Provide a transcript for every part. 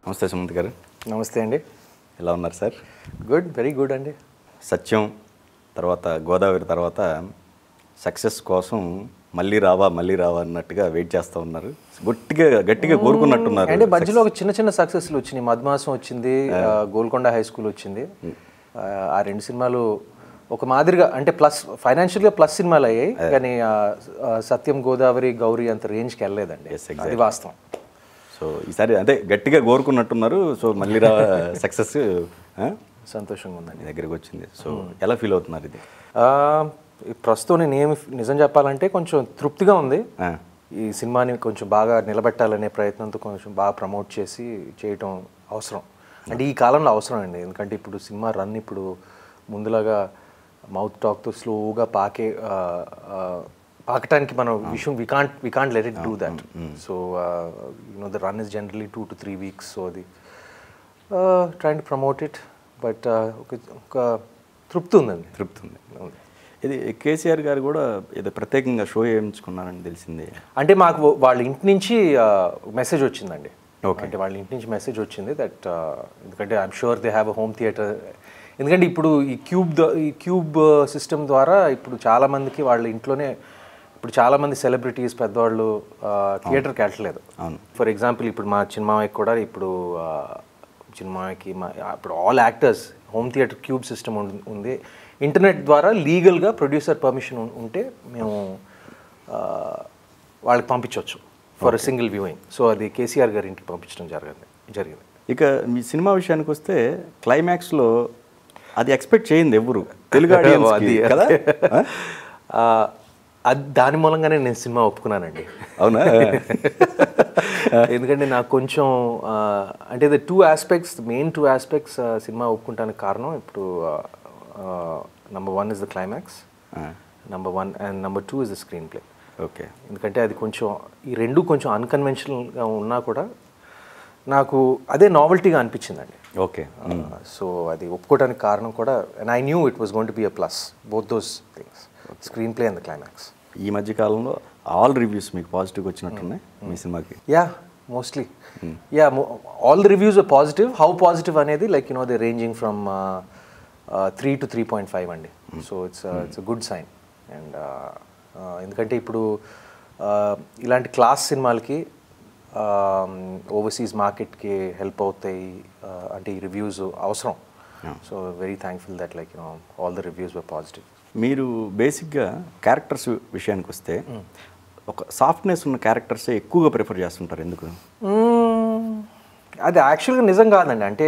నమస్తే సుమంత్ గారు నమస్తే అండి ఎలా ఉన్నారు సార్ గుడ్ వెరీ గుడ్ అండి సత్యం తర్వాత గోదావరి తర్వాత సక్సెస్ కోసం మళ్ళీ రావా మళ్ళీ రావా అన్నట్టుగా వెయిట్ చేస్తూ ఉన్నారు గట్టిగా గట్టిగా కోరుకున్నట్టున్నారు అంటే మధ్యలో ఒక చిన్న చిన్న సక్సెస్లు వచ్చినాయి మధుమాసం వచ్చింది ఆ, గోల్కొండ హై స్కూల్ వచ్చింది ఆ, ఆ రెండు సినిమాలు ఒక మాదిరిగా అంటే ప్లస్ ఫైనాన్షియల్గా ప్లస్ సినిమాలు అయ్యాయి కానీ ఆ, ఆ, సత్యం గోదావరి గౌరీ అంత రేంజ్కి వెళ్ళలేదండి Yes, అది వాస్తవం సో ఈసారి అంటే గట్టిగా కోరుకున్నట్టున్నారు సో మళ్ళీ రా సక్సెస్ సంతోషంగా ఉందండి మీ దగ్గరికి వచ్చింది సో ఎలా ఫీల్ అవుతున్నారు ఇది ఆ, ఈ ప్రస్తుతం నేను ఏమి నిజం చెప్పాలంటే కొంచెం తృప్తిగా ఉంది ఆ, ఈ సినిమాని కొంచెం బాగా నిలబెట్టాలనే ప్రయత్నంతో కొంచెం బాగా ప్రమోట్ చేసి చేయటం అవసరం అంటే ఈ కాలంలో అవసరం అండి ఎందుకంటే ఇప్పుడు సినిమా రన్ ఇప్పుడు ముందులాగా మౌత్ టాక్తో స్లోగా పాకే ఆ, ఆ, పాకటానికి మనం విషయం we can't we can't let it do that so you know the run is generally two to three weeks so అది train to promote it but ఒక ఒక తృప్తి ఉందండి తృప్తి ఉంది ఇది కేసీఆర్ గారు కూడా ఏదో ప్రత్యేకంగా షో వేయించుకున్నారని తెలిసింది అంటే మాకు వాళ్ళ ఇంటి నుంచి మెసేజ్ వచ్చిందండి Okay. అంటే వాళ్ళ ఇంటి నుంచి మెసేజ్ వచ్చింది దట్ ఎందుకంటే I'm sure they have a home theatre ఎందుకంటే ఇప్పుడు ఈ క్యూబ్ ద- ఈ క్యూబ్ సిస్టమ్ ద్వారా ఇప్పుడు చాలా మందికి వాళ్ళ ఇంట్లోనే ఇప్పుడు చాలా మంది సెలబ్రిటీస్ పెద్దవాళ్ళు థియేటర్కి వెళ్ళట్లేదు అవును. ఫర్ ఎగ్జాంపుల్ ఇప్పుడు మా చిన్నమావయ్యకి కూడా ఇప్పుడు ఆ, చిన్నమావయ్యకి మా ఇప్పుడు all actors home theatre Qube system ఉంది ఇంటర్నెట్ ద్వారా లీగల్గా ప్రొడ్యూసర్ పర్మిషన్ ఉంటే మేము ఆ, వాళ్ళకి పంపించవచ్చు ఫర్ సింగిల్ వ్యూయింగ్ సో అది కేసీఆర్ గారి ఇంటికి పంపించడం జరిగింది జరిగింది ఇక మీ సినిమా విషయానికి వస్తే క్లైమాక్స్లో అది ఎక్స్పెక్ట్ చేయండి ఎవరు తెలుగు ఆడియన్స్ అది కదా ఆ? ఆ, అది దాని మూలంగానే నేను సినిమా ఒప్పుకున్నానండి అవునా ఎందుకంటే నాకు కొంచెం ఆ, అంటే the two aspects main two aspects సినిమా ఒప్పుకుంటానికి కారణం ఇప్పుడు number one is the climax number one and number two is the screenplay okay ఎందుకంటే అది కొంచెం ఈ రెండు కొంచెం అన్కన్వెన్షనల్గా ఉన్నా కూడా నాకు అదే నావెల్టీగా అనిపించిందండి ఓకే సో అది ఒప్పుకోవడానికి కారణం కూడా and I knew it was going to be a plus both those things screenplay and the climax ఈ మధ్య కాలంలో ఆల్ రివ్యూస్ మీకు పాజిటివ్గా వచ్చినట్టున్నాయి మీ సినిమాకి yeah mostly yeah all the reviews are positive how positive అనేది like you know they ranging from three to three point five అండి so it's it's a good sign and ఎందుకంటే ఇప్పుడు uh, ఇలాంటి క్లాస్ సినిమాలకి ఓవర్సీస్ మార్కెట్కి help అవుతాయి uh, అంటే ఈ రివ్యూస్ అవసరం so very thankful that like you know all the reviews were positive మీరు బేసిక్గా క్యారెక్టర్స్ విషయానికి వస్తే ఒక సాఫ్ట్నెస్ ఉన్న క్యారెక్టర్సే ఎక్కువగా ప్రిఫర్ చేస్తుంటారు ఎందుకు మ్మ్. అది యాక్చువల్గా నిజం కాదండి అంటే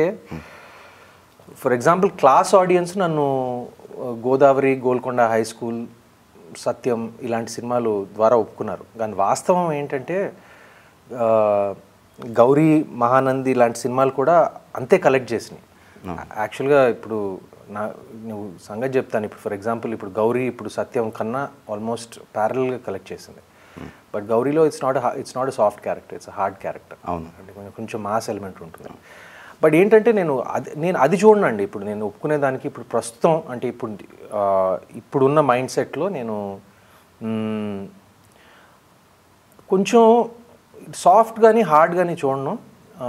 ఫర్ ఎగ్జాంపుల్ క్లాస్ ఆడియన్స్ నన్ను ఆ, గోదావరి గోల్కొండ హై స్కూల్ సత్యం ఇలాంటి సినిమాలు ద్వారా ఒప్పుకున్నారు కానీ వాస్తవం ఏంటంటే ఆ, గౌరీ మహానంది ఇలాంటి సినిమాలు కూడా అంతే కలెక్ట్ చేసినాయి యాక్చువల్గా ఇప్పుడు నా నువ్వు సంగతి చెప్తాను ఇప్పుడు ఫర్ ఎగ్జాంపుల్ ఇప్పుడు గౌరీ ఇప్పుడు సత్యం కన్నా ఆల్మోస్ట్ ప్యారల్గా కలెక్ట్ చేసింది బట్ గౌరీలో it's not it's not a soft character it's hard character అవును. అంటే కొంచెం కొంచెం మాస్ ఎలిమెంట్ ఉంటుంది బట్ ఏంటంటే నేను అది నేను అది చూడనండి ఇప్పుడు నేను ఒప్పుకునే దానికి ఇప్పుడు ప్రస్తుతం అంటే ఇప్పుడు ఆ, ఇప్పుడున్న మైండ్ సెట్లో నేను మ్మ్, కొంచెం సాఫ్ట్ కానీ హార్డ్ కానీ చూడను ఆ,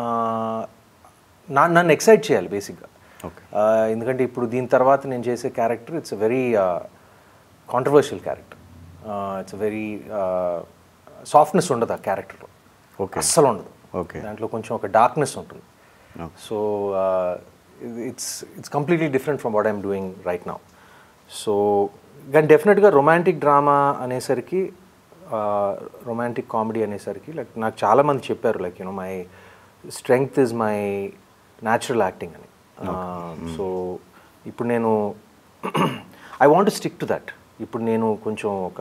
నా నన్ను ఎక్సైట్ చేయాలి బేసిక్గా ఓకే ఎందుకంటే ఇప్పుడు దీని తర్వాత నేను చేసే character it's very controversial character it's very softness ఉండదు ఆ క్యారెక్టర్లో ఓకే అస్సలు ఉండదు ఓకే దాంట్లో కొంచెం ఒక డార్క్నెస్ ఉంటుంది Okay. So it's it's completely different from what I'm doing right now so కానీ డెఫినెట్గా రొమాంటిక్ డ్రామా అనేసరికి రొమాంటిక్ కామెడీ అనేసరికి లైక్ నాకు చాలామంది చెప్పారు like you know my strength is my natural acting అని సో ఇప్పుడు నేను I want stick to that ఇప్పుడు నేను కొంచెం ఒక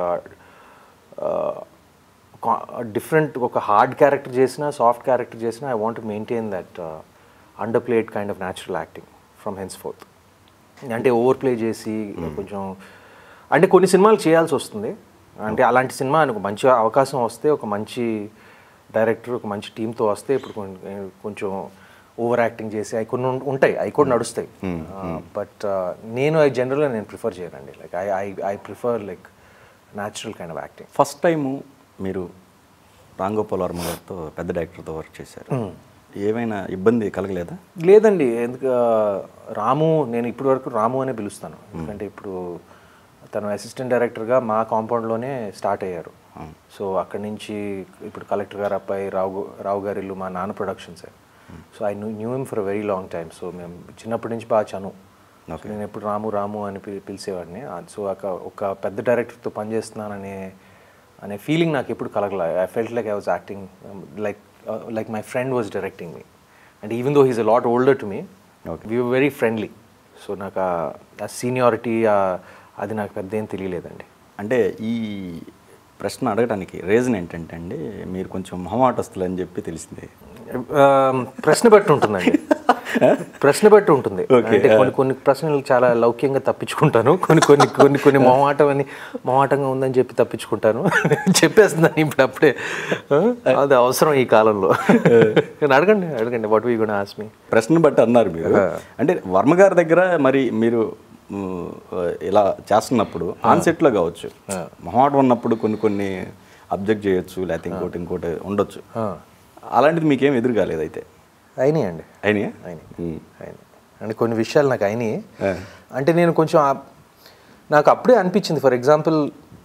డిఫరెంట్ ఒక హార్డ్ క్యారెక్టర్ చేసినా సాఫ్ట్ క్యారెక్టర్ చేసినా I want maintain that underplayed kind of natural acting from hence fourth అంటే ఓవర్ ప్లే చేసి కొంచెం అంటే కొన్ని సినిమాలు చేయాల్సి వస్తుంది అంటే అలాంటి సినిమా ఒక మంచి అవకాశం వస్తే ఒక మంచి డైరెక్టర్ ఒక మంచి టీంతో వస్తే ఇప్పుడు కొం- కొంచెం ఓవర్ యాక్టింగ్ చేసి అవి కొన్ని ఉం- ఉంటాయి అవి కూడా నడుస్తాయి బట్ నేను ఐ జనరల్గా నేను ప్రిఫర్ చేయనండి like I I I prefer like natural kind of acting first time మీరు రాంగోపాల్ వర్మ గారితో పెద్ద డైరెక్టర్తో వర్క్ చేశారు ఏమైనా ఇబ్బంది కలగలేదా లేదండి ఎందుకు ఆ, రాము నేను ఇప్పటి వరకు రాము అనే పిలుస్తాను ఎందుకంటే ఇప్పుడు తను అసిస్టెంట్ డైరెక్టర్గా మా కాంపౌండ్లోనే స్టార్ట్ అయ్యారు సో అక్కడి నుంచి ఇప్పుడు కలెక్టర్ గారు అబ్బాయి రావు గు- రావు గారి ఇల్లు మా నాన్న ప్రొడక్షన్సే so I knew knew him for very long time so మేము చిన్నప్పటి నుంచి బాగా చను So నేను ఎప్పుడు రాము రాము అని పిలి పిలిచేవాడిని సో ఒక ఒక పెద్ద డైరెక్టర్తో పనిచేస్తున్నాననే అనే ఫీలింగ్ నాకు ఎప్పుడు కలగల I felt like I was acting like like my friend was directing me and even though he's a lot older to me we very friendly so నాకు ఆ సీనియారిటీ అది నాకు పెద్ద ఏం తెలియలేదండి అంటే ఈ ప్రశ్న అడగడానికి రీజన్ ఏంటంటే అండి మీరు కొంచెం మొహమాటస్తులు అని చెప్పి తెలిసింది ఆ, ప్రశ్న బట్టి ఉంటుందండి ప్రశ్న బట్టి ఉంటుంది అంటే కొన్ని కొన్ని ప్రశ్నలు చాలా లౌక్యంగా తప్పించుకుంటాను కొన్ని కొన్ని కొన్ని కొన్ని మొహమాటం అని మొహమాటంగా ఉందని చెప్పి తప్పించుకుంటాను చెప్పేస్తుందని ఇప్పుడు అప్పుడే ఆ, అది అవసరం ఈ కాలంలో కానీ అడగండి అడగండి వాట్ వీ గుణ ఆస్మి ప్రశ్న బట్టి అన్నారు మీరు అంటే వర్మ గారి దగ్గర మరి మీరు మ్, ఇలా చేస్తున్నప్పుడు ఆన్సెట్లో కావచ్చు మొహమాటం ఉన్నప్పుడు కొన్ని కొన్ని అబ్జెక్ట్ చేయొచ్చు లేకపోతే ఇంకోటి ఇంకోటి ఉండొచ్చు అలాంటిది మీకేం ఎదురు కాలేదు అయితే అయినాయి అండి అయినాయా అయినాయి మ్. అయినాయి అంటే కొన్ని విషయాలు నాకు అయినాయి అంటే నేను కొంచెం ఆ- నాకు అప్పుడే అనిపించింది ఫర్ ఎగ్జాంపుల్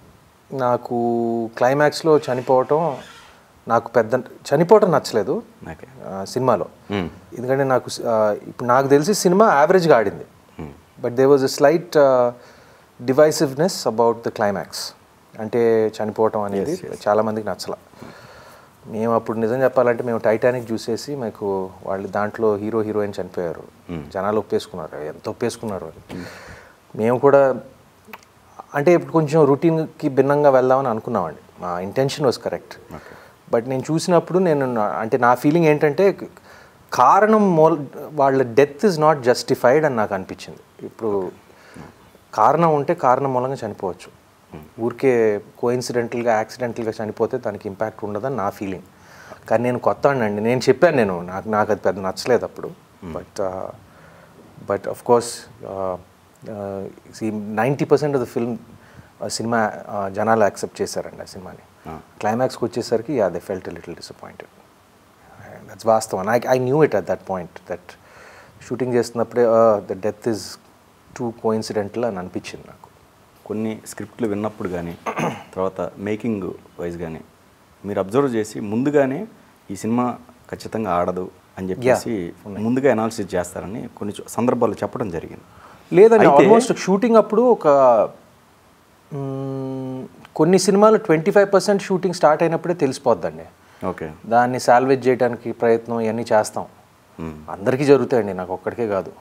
నాకు క్లైమాక్స్లో చనిపోవటం నాకు పెద్ద చనిపోవటం నచ్చలేదు ఓకే ఆ, సినిమాలో ఎందుకంటే నాకు సి- ఆ, ఇప్పుడు నాకు తెలిసి సినిమా యావరేజ్గా ఆడింది but they was a slight divisiveness about the climax అంటే చనిపోవటం అనేది చాలా మందికి నచ్చల మేము అప్పుడు నిజం చెప్పాలంటే మేము టైటానిక్ చూసేసి మాకు వాళ్ళు దాంట్లో హీరో హీరోయిన్ చనిపోయారు జనాలు ఒప్పేసుకున్నారు ఎంత ఒప్పేసుకున్నారు అని. మేము కూడా అంటే ఇప్పుడు కొంచెం రొటీన్కి భిన్నంగా వెళ్దామని అనుకున్నామండి మా ఇంటెన్షన్ వాజ్ కరెక్ట్ బట్ నేను చూసినప్పుడు నేను నా- అంటే నా ఫీలింగ్ ఏంటంటే కారణం మూల వాళ్ళ డెత్ ఇస్ నాట్ జస్టిఫైడ్ అని నాకు అనిపించింది ఇప్పుడు కారణం ఉంటే కారణం మూలంగా చనిపోవచ్చు ఊరికే కోఇన్సిడెంటల్గా యాక్సిడెంటల్గా చనిపోతే దానికి ఇంపాక్ట్ ఉండదని నా ఫీలింగ్ కానీ నేను కొత్త అండి నేను చెప్పాను నేను నాకు నాకు అది పెద్ద నచ్చలేదు అప్పుడు but but of course ninety percent of the film సినిమా జనాలు యాక్సెప్ట్ చేశారండి ఆ సినిమాని క్లైమాక్స్కి వచ్చేసరికి they felt little disappointed that's వాస్తవం I I knew it at that point that shooting చేస్తున్నప్పుడే the death is too coincidental అని అనిపించింది నాకు కొన్ని స్క్రిప్ట్లు విన్నప్పుడు కానీ తర్వాత మేకింగ్ వైజ్ కానీ మీరు అబ్జర్వ్ చేసి ముందుగానే ఈ సినిమా ఖచ్చితంగా ఆడదు అని చెప్పేసి ముందుగా అనాలిసిస్ చేస్తారని కొన్ని చో- సందర్భాలు చెప్పడం జరిగింది లేదండి అయితే- ఆల్మోస్ట్ షూటింగ్ అప్పుడు ఒక మ్మ్, కొన్ని సినిమాలు twenty five percent shooting start అయినప్పుడే తెలిసిపోద్దండి ఓకే దాన్ని సాల్వేజ్ చేయడానికి ప్రయత్నం ఇవన్నీ చేస్తాం అందరికీ జరుగుతాయండి నాకు ఒక్కడికే కాదు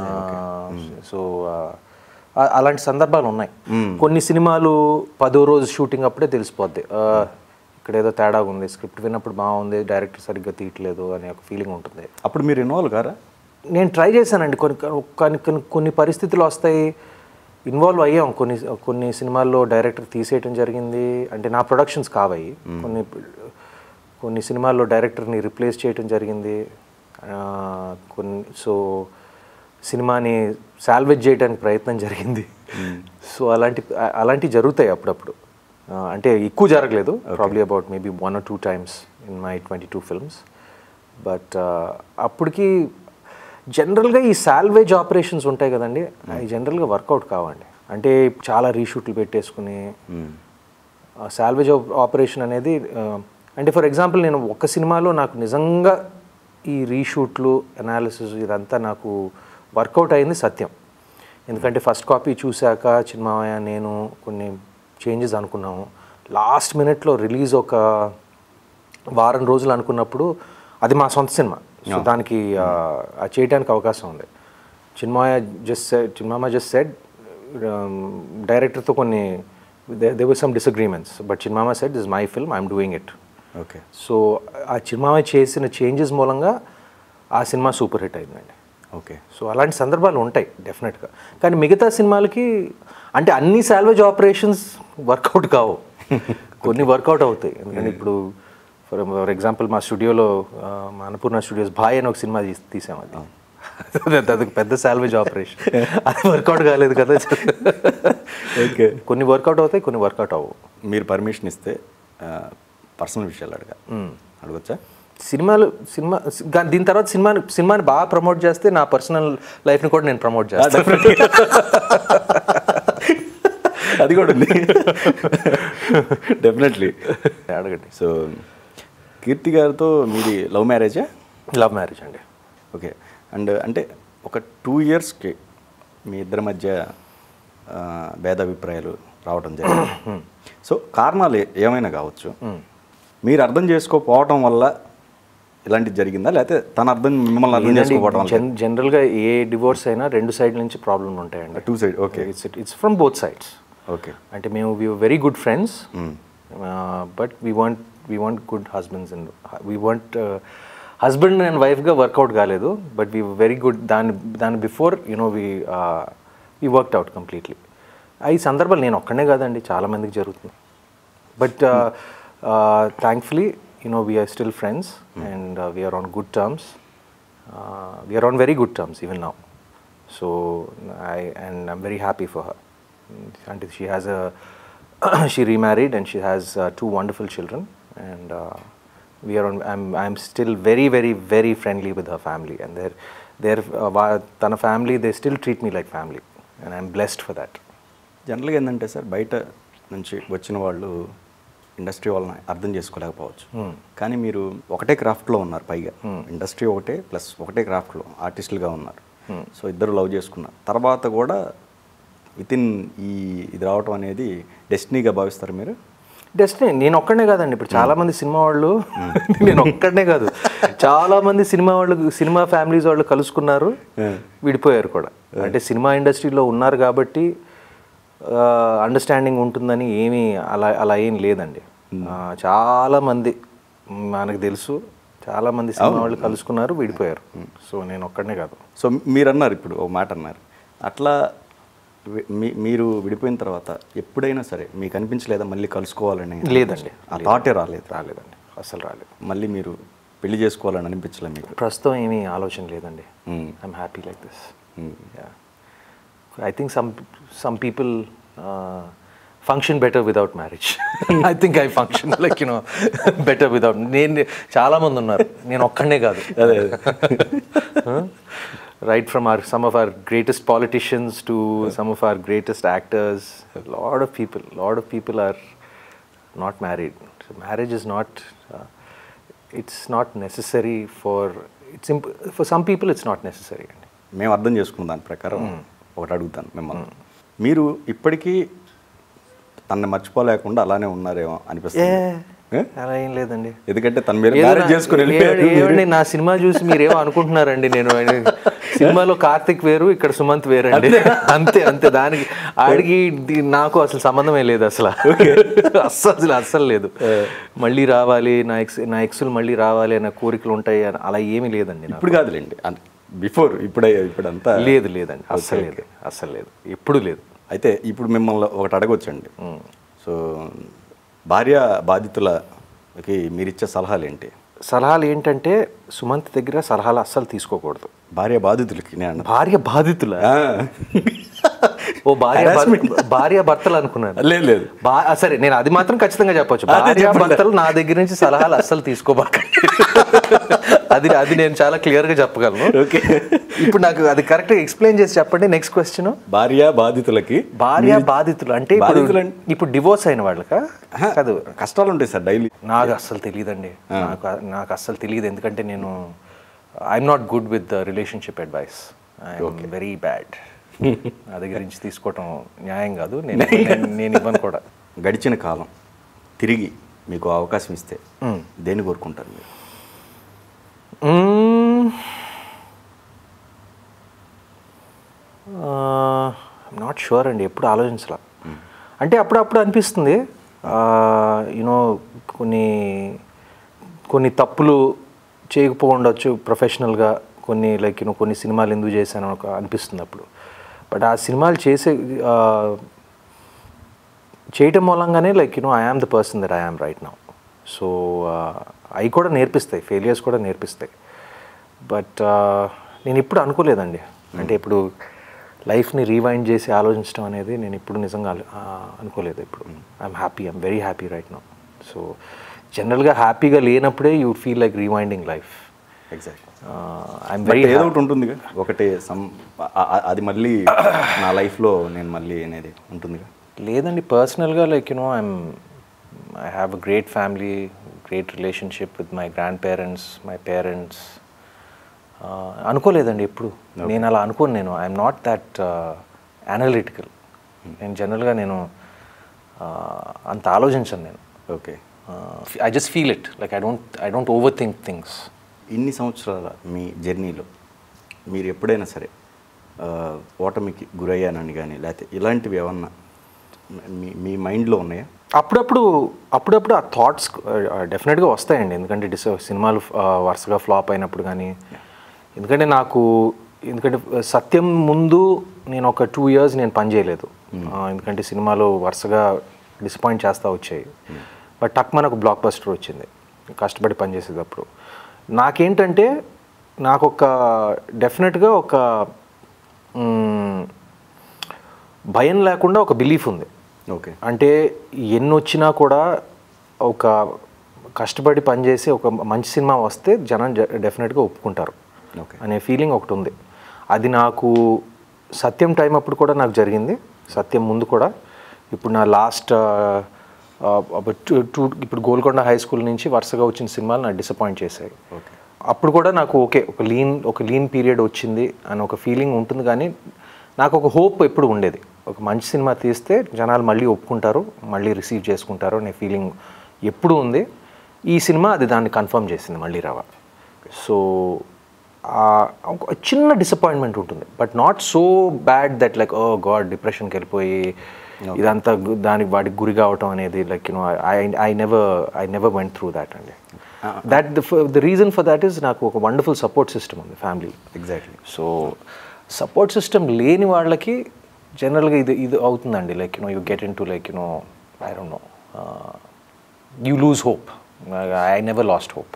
సో అలాంటి సందర్భాలు ఉన్నాయి కొన్ని సినిమాలు పదో రోజు షూటింగ్ అప్పుడే తెలిసిపోద్ది ఆ, ఇక్కడ ఏదో తేడా ఉంది స్క్రిప్ట్ విన్నప్పుడు బాగుంది డైరెక్టర్ సరిగ్గా తీయట్లేదు అనే ఒక ఫీలింగ్ ఉంటుంది అప్పుడు మీరు ఇన్వాల్వ్ కారా నేను ట్రై చేశానండి కొన్ని కొన్ని కొన్ని కొన్ని పరిస్థితులు వస్తాయి ఇన్వాల్వ్ అయ్యాం కొన్ని కొన్ని సినిమాల్లో డైరెక్టర్ తీసేయటం జరిగింది అంటే నా ప్రొడక్షన్స్ కావాయి కొన్ని కొన్ని సినిమాల్లో డైరెక్టర్ని రిప్లేస్ చేయటం జరిగింది ఆ, కొన్ని సో సినిమాని సాల్వేజ్ చేయడానికి ప్రయత్నం జరిగింది సో అలాంటి అలాంటివి జరుగుతాయి అప్పుడప్పుడు ఆ, అంటే ఎక్కువ జరగలేదు probably about maybe one or two times in my twenty two films but అప్పటికి జనరల్గా ఈ సాల్వేజ్ ఆపరేషన్స్ ఉంటాయి కదండి అవి జనరల్గా వర్కౌట్ కావండి అంటే చాలా రీషూట్లు పెట్టేసుకుని సాల్వేజ్ ఆపరేషన్ అనేది ఆ, అంటే ఫర్ ఎగ్జాంపుల్ నేను ఒక సినిమాలో నాకు నిజంగా ఈ రీషూట్లు అనాలిసిస్ ఇదంతా నాకు వర్కౌట్ అయింది సత్యం ఎందుకంటే ఫస్ట్ కాపీ చూశాక చిన్మాయ నేను కొన్ని చేంజెస్ అనుకున్నాము లాస్ట్ మినిట్లో రిలీజ్ ఒక వారం రోజులు అనుకున్నప్పుడు అది మా సొంత సినిమా సో దానికి ఆ, ఆ చేయడానికి అవకాశం ఉంది చిన్మాయ జస్ట్ చిన్మామ జస్ట్ సెడ్ డైరెక్టర్తో కొన్ని they were some disagreements but చిన్మామ said this my film I'm doing it okay so ఆ చిన్మామ చేసిన చేంజెస్ మూలంగా ఆ సినిమా సూపర్ హిట్ అయిందండి ఓకే సో అలాంటి సందర్భాలు ఉంటాయి డెఫినెట్గా కానీ మిగతా సినిమాలకి అంటే అన్ని సాల్వేజ్ ఆపరేషన్స్ వర్కౌట్ కావు కొన్ని వర్కౌట్ అవుతాయి ఎందుకంటే ఇప్పుడు ఫర్ ఫర్ ఎగ్జాంపుల్ మా స్టూడియోలో ఆ, మా అన్నపూర్ణ స్టూడియోస్ భాయ్ అని ఒక సినిమా తీసి తీసాం అది అది- అది పెద్ద సాల్వేజ్ ఆపరేషన్ అది వర్కౌట్ కాలేదు కదా ఓకే కొన్ని వర్కౌట్ అవుతాయి కొన్ని వర్కౌట్ అవ్వవు మీరు పర్మిషన్ ఇస్తే పర్సనల్ విషయాలు అడగా అడగచ్చా సినిమాలు సినిమా గా- దీని తర్వాత సినిమాని సినిమాని బాగా ప్రమోట్ చేస్తే నా పర్సనల్ లైఫ్ని కూడా నేను ప్రమోట్ చేస్తాను అది కూడా ఉంది డెఫినెట్లీ అడగండి సో కీర్తి గారితో మీది లవ్ మ్యారేజా లవ్ మ్యారేజ్ అండి ఓకే అండ్ అంటే ఒక టూ ఇయర్స్కి మీ ఇద్దరి మధ్య ఆ, భేదాభిప్రాయాలు రావడం జరిగింది సో కారణాలు ఏ- ఏమైనా కావచ్చు మీరు అర్థం చేసుకోకపోవటం వల్ల ఇలాంటిది జరిగిందా లేకపోతే తన అర్థం మిమ్మల్ని అర్థం చేసుకోకపోవడం వల్ల జన్ జనరల్గా ఏ డివోర్స్ అయినా రెండు సైడ్ నుంచి ప్రాబ్లం ఉంటాయండి two side okay it's it's from both sides okay అంటే మేము we very good friends but we want we want good husbands and we want husband and వైఫ్గా వర్కౌట్ కాలేదు బట్ వీ వెరీ గుడ్ దాని దాని before you know we we worked out completely ఈ సందర్భాలు నేను ఒక్కనే కాదండి చాలామందికి జరుగుతుంది but thankfully you know we're still friends and we're on good terms we're on very good terms even now so I and I'm very happy for her అంటే she has a she remarried and she has two wonderful children and we're on I'm I'm still very very very friendly with her family and their their తన family they still treat me like family and I'm blessed for that జనరల్గా ఏంటంటే sir బయట నుంచి వచ్చిన వాళ్ళు industry వాళ్ళని అర్థం చేసుకోలేకపోవచ్చు కానీ మీరు ఒకటే క్రాఫ్ట్లో ఉన్నారు పైగా ఇండస్ట్రీ ఒకటే ప్లస్ ఒకటే క్రాఫ్ట్లో ఆర్టిస్టులుగా ఉన్నారు సో ఇద్దరు లవ్ చేసుకున్నారు తర్వాత కూడా విత్ ఇన్ ఈ ఇది రావటం అనేది డెస్టినీగా భావిస్తారు మీరు డెస్టినీ నేను ఒక్కడనే కాదండి ఇప్పుడు చాలా మంది సినిమా వాళ్ళు నేను ఒక్కడనే కాదు చాలా మంది సినిమా వాళ్ళు సినిమా ఫ్యామిలీస్ వాళ్ళు కలుసుకున్నారు విడిపోయారు కూడా అంటే సినిమా ఇండస్ట్రీలో ఉన్నారు కాబట్టి అండర్స్టాండింగ్ ఉంటుందని ఏమీ అలా అలా ఏం లేదండి ఆ, చాలా మంది మనకు తెలుసు చాలా మంది సినిమా వాళ్ళు కలుసుకున్నారు విడిపోయారు సో నేను ఒక్కడనే కాదు సో మీరు అన్నారు ఇప్పుడు ఒక మాట అన్నారు అట్లా వి- మీ- మీరు విడిపోయిన తర్వాత ఎప్పుడైనా సరే మీకు అనిపించలేదా మళ్ళీ కలుసుకోవాలని లేదండి ఆ థాటే రాలేదు రాలేదండి అసలు రాలేదు మళ్ళీ మీరు పెళ్లి చేసుకోవాలని అనిపించలేదు మీకు ప్రస్తుతం ఏమీ ఆలోచన లేదండి Mm. I'm happy like this Mm. I think some some people function better without marriage I think I function like you know better without నేను చాలా మంది ఉన్నారు నేను ఒక్కడనే కాదు right from our some of our greatest politicians to some of our greatest actors lot of people lot of people are not married marriage is not it's not necessary for it's for some people it's not necessary అండి మేము అర్థం చేసుకున్న దాని ప్రకారం ఒకటి అడుగుతాను మిమ్మల్ని మీరు ఇప్పటికీ తనని మర్చిపోలేకుండా అలానే ఉన్నారేమో అనిపిస్తుంది ఏ? అలా ఏం లేదండి ఎందుకంటే తన మీరు ఏదో మ్యారేజ్ నా- చేసుకుని ఏమండి- వెళ్ళిపోయారు ఏమండి నా సినిమా చూసి మీరేమో అనుకుంటున్నారండి నేను సినిమాలో కార్తిక్ వేరు ఇక్కడ సుమంత్ వేరండి అంతే అంతే దానికి ఆడికి దీ- నాకు అసలు సంబంధమే లేదు అసలు అస్సలు అసలు అస్సలు లేదు మళ్ళీ రావాలి నా ఎక్స్ నా ఎక్స్లు మళ్ళీ రావాలి అనే కోరికలు ఉంటాయి అని అలా ఏమీ లేదండి నాకు. ఇప్పుడు కాదులేండి బిఫోర్ ఇప్పుడే ఇప్పుడంతా లేదు లేదండి అస్సలు లేదు అస్సలు లేదు ఎప్పుడు లేదు అయితే ఇప్పుడు మిమ్మల్ని ఒకటి అడగొచ్చండి సో భార్య బాధితులకి మీరిచ్చే సలహాలు ఏంటి సలహాలు ఏంటంటే సుమంత్ దగ్గర సలహాలు అస్సలు తీసుకోకూడదు భార్య బాధితులకి నేను అన్నది. భార్య బాధితుల ఆ. ఓ భార్య భర్- భార్య భర్తలు అనుకున్నాను లేదు లేదు బా- ఆ, సరే నేను అది మాత్రం ఖచ్చితంగా చెప్పొచ్చు భార్య భర్తలు నా దగ్గర నుంచి సలహాలు అస్సలు తీసుకోబాకండి అది అది నేను చాలా క్లియర్ గా చెప్పగలను ఓకే ఇప్పుడు నాకు అది కరెక్ట్ ఎక్స్ప్లెయిన్ చేసి చెప్పండి నెక్స్ట్ క్వశ్చన్ భార్య బాధితులకి భార్య బాధితులు అంటే ఇప్పుడు బాధితులు అంటే- ఇప్పుడు డివోర్స్ అయిన వాళ్ళకా కాదు కష్టాలు ఉంటాయి సార్ డైలీ నాకు అస్సలు తెలియదండి నాకు నాకు అస్సలు తెలియదు ఎందుకంటే నేను I'm not good with relationship advice I'm very bad నా దగ్గర నుంచి తీసుకోవటం న్యాయం కాదు నేను నేను- నేను ఇవ్వను కూడా గడిచిన కాలం తిరిగి మీకు అవకాశం ఇస్తే దేన్ని కోరుకుంటారు మీరు నాట్ షూర్ అండి ఎప్పుడు ఆలోచించలా అంటే అప్పుడప్పుడు అనిపిస్తుంది యూనో కొన్ని కొన్ని తప్పులు చేయకపోవచ్చు ప్రొఫెషనల్గా కొన్ని లైక్ యూనో కొన్ని సినిమాలు ఎందుకు చేశాను ఒక అనిపిస్తుంది అప్పుడు బట్ ఆ సినిమాలు చేసే ఆ, చేయటం మూలంగానే like you know I am the person that I am right now so అవి కూడా నేర్పిస్తాయి ఫెయిలియర్స్ కూడా నేర్పిస్తాయి బట్ నేను ఇప్పుడు అనుకోలేదండి అంటే ఇప్పుడు లైఫ్ని రీవైండ్ చేసి ఆలోచించడం అనేది నేను ఇప్పుడు నిజంగా ఆలో- ఆ, అనుకోలేదు ఇప్పుడు I'm happy I'm very happy right now so జనరల్గా హ్యాపీగా లేనప్పుడే you feel like rewinding life exact I'm but very ఏదో ఒకటి ఉంటుందిగా ఒకటి సమ్ ఆ- ఆ- అది మళ్ళీ నా లైఫ్లో నేను మళ్ళీ అనేది ఉంటుందిగా లేదండి పర్సనల్గా like you know I'm I have a great family great relationship with my grandparents my parents అనుకోలేదండి ఎప్పుడు నేను అలా అనుకోను నేను ఐఎమ్ నాట్ దట్ అనలిటికల్ నేను జనరల్గా నేను uh, అంత ఆలోచించను నేను okay I just feel it like I don't I don't overthink things ఇన్ని సంవత్సరాల మీ జర్నీలో మీరు ఎప్పుడైనా సరే ఆ, ఓటమికి గురయ్యానని కానీ లేకపోతే ఇలాంటివి ఏమన్నా మీ మీ మైండ్లో ఉన్నాయా అప్పుడప్పుడు అప్పుడప్పుడు ఆ థాట్స్ డెఫినెట్గా వస్తాయండి ఎందుకంటే డిస్ సినిమాలు ఆ, వరుసగా ఫ్లాప్ అయినప్పుడు కానీ ఎందుకంటే నాకు ఎందుకంటే సత్యం ముందు నేను ఒక టూ ఇయర్స్ నేను పని చేయలేదు ఆ, ఎందుకంటే సినిమాలు వరుసగా డిసప్పాయింట్ చేస్తూ వచ్చాయి బట్ టక్ మనకు బ్లాక్ బస్టర్ వచ్చింది కష్టపడి పనిచేసేటప్పుడు నాకేంటంటే నాకు ఒక డెఫినెట్గా ఒక మ్, భయం లేకుండా ఒక బిలీఫ్ ఉంది ఓకే అంటే ఎన్ని వచ్చినా కూడా ఒక కష్టపడి పనిచేసి ఒక మంచి సినిమా వస్తే జనం డెఫినెట్గా ఒప్పుకుంటారు ఓకే అనే ఫీలింగ్ ఒకటి ఉంది అది నాకు సత్యం టైం అప్పుడు కూడా నాకు జరిగింది సత్యం ముందు కూడా ఇప్పుడు నా లాస్ట్ టూ ఇప్పుడు గోల్కొండ హై స్కూల్ నుంచి వరుసగా వచ్చిన సినిమాలు నాకు డిసప్పాయింట్ చేశాయి ఓకే అప్పుడు కూడా నాకు ఓకే ఒక లీన్ ఒక లీన్ పీరియడ్ వచ్చింది అని ఒక ఫీలింగ్ ఉంటుంది కానీ నాకు ఒక హోప్ ఎప్పుడు ఉండేది ఒక మంచి సినిమా తీస్తే జనాలు మళ్ళీ ఒప్పుకుంటారు మళ్ళీ రిసీవ్ చేసుకుంటారు అనే ఫీలింగ్ ఎప్పుడు ఉంది ఈ సినిమా అది దాన్ని కన్ఫర్మ్ చేసింది మళ్ళీ రావ సో ఒక చిన్న డిసప్పాయింట్మెంట్ ఉంటుంది but not so bad that like oh God డిప్రెషన్కి వెళ్ళిపోయి ఇదంతా గు- దానికి వాడికి గురి కావటం అనేది like you know I I never I never went through that అండి that the reason for that is నాకు ఒక వండర్ఫుల్ సపోర్ట్ సిస్టమ్ ఉంది family exactly so support system లేని వాళ్ళకి జనరల్గా ఇది ఇది అవుతుందండి like you know you get in to like you know I don't know you lose hope I never lost hope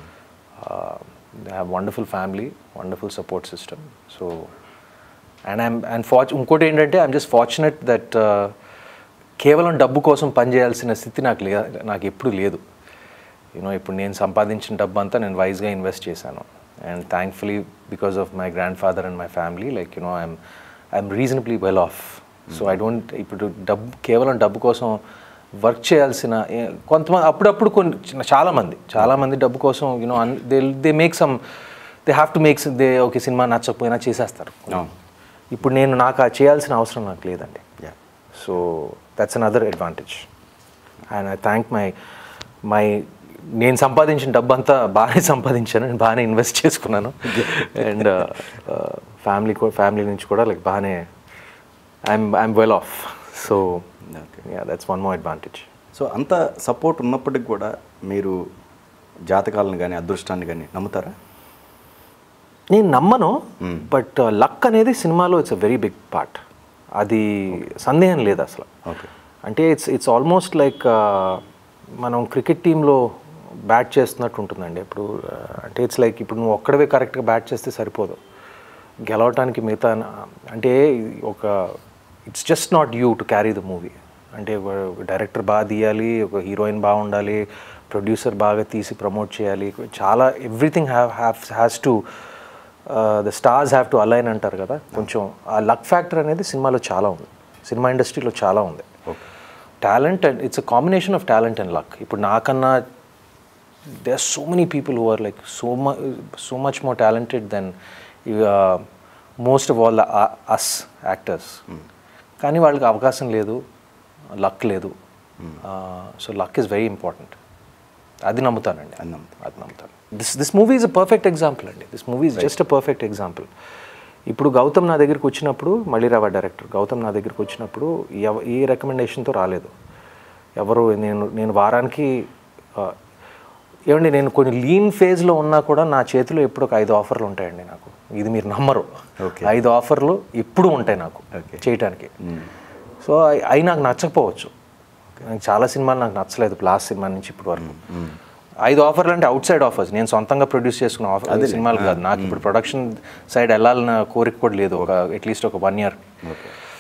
they have wonderful family wonderful support system so and I'm and ఫార్చ్ ఇంకోటి ఏంటంటే I'm just fortunate that కేవలం డబ్బు కోసం పనిచేయాల్సిన స్థితి నాకు లే నాకు ఎప్పుడు లేదు యూనో ఇప్పుడు నేను సంపాదించిన డబ్బు అంతా నేను వైజ్గా ఇన్వెస్ట్ చేశాను and thankfully because of my grandfather and my family like you know I'm I'm reasonably well off so I don't ఇప్పుడు డబ్బు కేవలం డబ్బు కోసం వర్క్ చేయాల్సిన ఏ- కొంతమంది అప్పుడప్పుడు కొన్ని చిన్న- చాలామంది చాలామంది డబ్బు కోసం you know they they make some they have to make they okay సినిమా నచ్చకపోయినా చేసేస్తారు అవును ఇప్పుడు నేను నాకు ఆ చేయాల్సిన అవసరం నాకు లేదండి yeah so that's another advantage and I thank my my నేను సంపాదించిన డబ్బు అంతా బాగానే సంపాదించాను నేను బాగానే ఇన్వెస్ట్ చేసుకున్నాను అండ్ ఫ్యామిలీ ఫ్యామిలీ నుంచి కూడా లైక్ బాగానే I'm I'm well off so yeah that's one more advantage so అంత సపోర్ట్ ఉన్నప్పటికి కూడా మీరు జాతకాలను కానీ అదృష్టాన్ని కానీ నమ్ముతారా నేను నమ్మను బట్ లక్ అనేది సినిమాలో it's a very big part అది సందేహం లేదు అసలు ఓకే అంటే ఇట్స్ ఇట్స్ ఆల్మోస్ట్ లైక్ మనం క్రికెట్ టీంలో బ్యాట్ చేస్తున్నట్టు ఉంటుందండి ఇప్పుడు uh, అంటే ఇట్స్ లైక్ ఇప్పుడు నువ్వు ఒక్కడవే కరెక్ట్గా బ్యాట్ చేస్తే సరిపోదు గెలవటానికి మిగతా అంటే ఒక it's just not you to carry the movie అంటే ఒక డైరెక్టర్ బాగా తీయాలి ఒక హీరోయిన్ బాగుండాలి ప్రొడ్యూసర్ బాగా తీసి ప్రమోట్ చేయాలి చాలా everything have have has to the stars have to align అంటారు కదా కొంచెం ఆ లక్ ఫ్యాక్టర్ అనేది సినిమాలో చాలా ఉంది సినిమా ఇండస్ట్రీలో చాలా ఉంది talent and it's a combination of talent and luck ఇప్పుడు నాకన్నా they are so many people who are like so much so much more talented than most of all us actors కానీ వాళ్ళకి అవకాశం లేదు లక్ లేదు so luck is very important అది నమ్ముతానండి అది నమ్ముతాను. అది నమ్ముతాను this this movie is a perfect example అండి this movie is just a perfect example ఇప్పుడు గౌతమ్ నా దగ్గరికి వచ్చినప్పుడు మళ్ళీ రావా డైరెక్టర్ గౌతమ్ నా దగ్గరికి వచ్చినప్పుడు ఎవ ఏ రికమెండేషన్తో రాలేదు ఎవరు నేను నేను వారానికి ఆ, ఏమండి నేను కొన్ని లీన్ ఫేజ్లో ఉన్నా కూడా నా చేతిలో ఎప్పుడు ఒక ఐదు ఆఫర్లు ఉంటాయండి నాకు ఇది మీరు నమ్మరు Okay. ఐదు ఆఫర్లు ఎప్పుడు ఉంటాయి నాకు Okay. చేయటానికి సో అవి- అవి నాకు నచ్చకపోవచ్చు నాకు చాలా సినిమాలు నాకు నచ్చలేదు లాస్ట్ సినిమా నుంచి ఇప్పటి వరకు ఐదు ఆఫర్లు అంటే అవుట్ సైడ్ ఆఫర్స్ నేను సొంతంగా ప్రొడ్యూస్ చేసుకున్న ఆఫర్ సినిమాలు కాదు నాకు ఇప్పుడు ప్రొడక్షన్ సైడ్ వెళ్ళాలన్న కోరిక కూడా లేదు ఒక అట్లీస్ట్ ఒక వన్ ఇయర్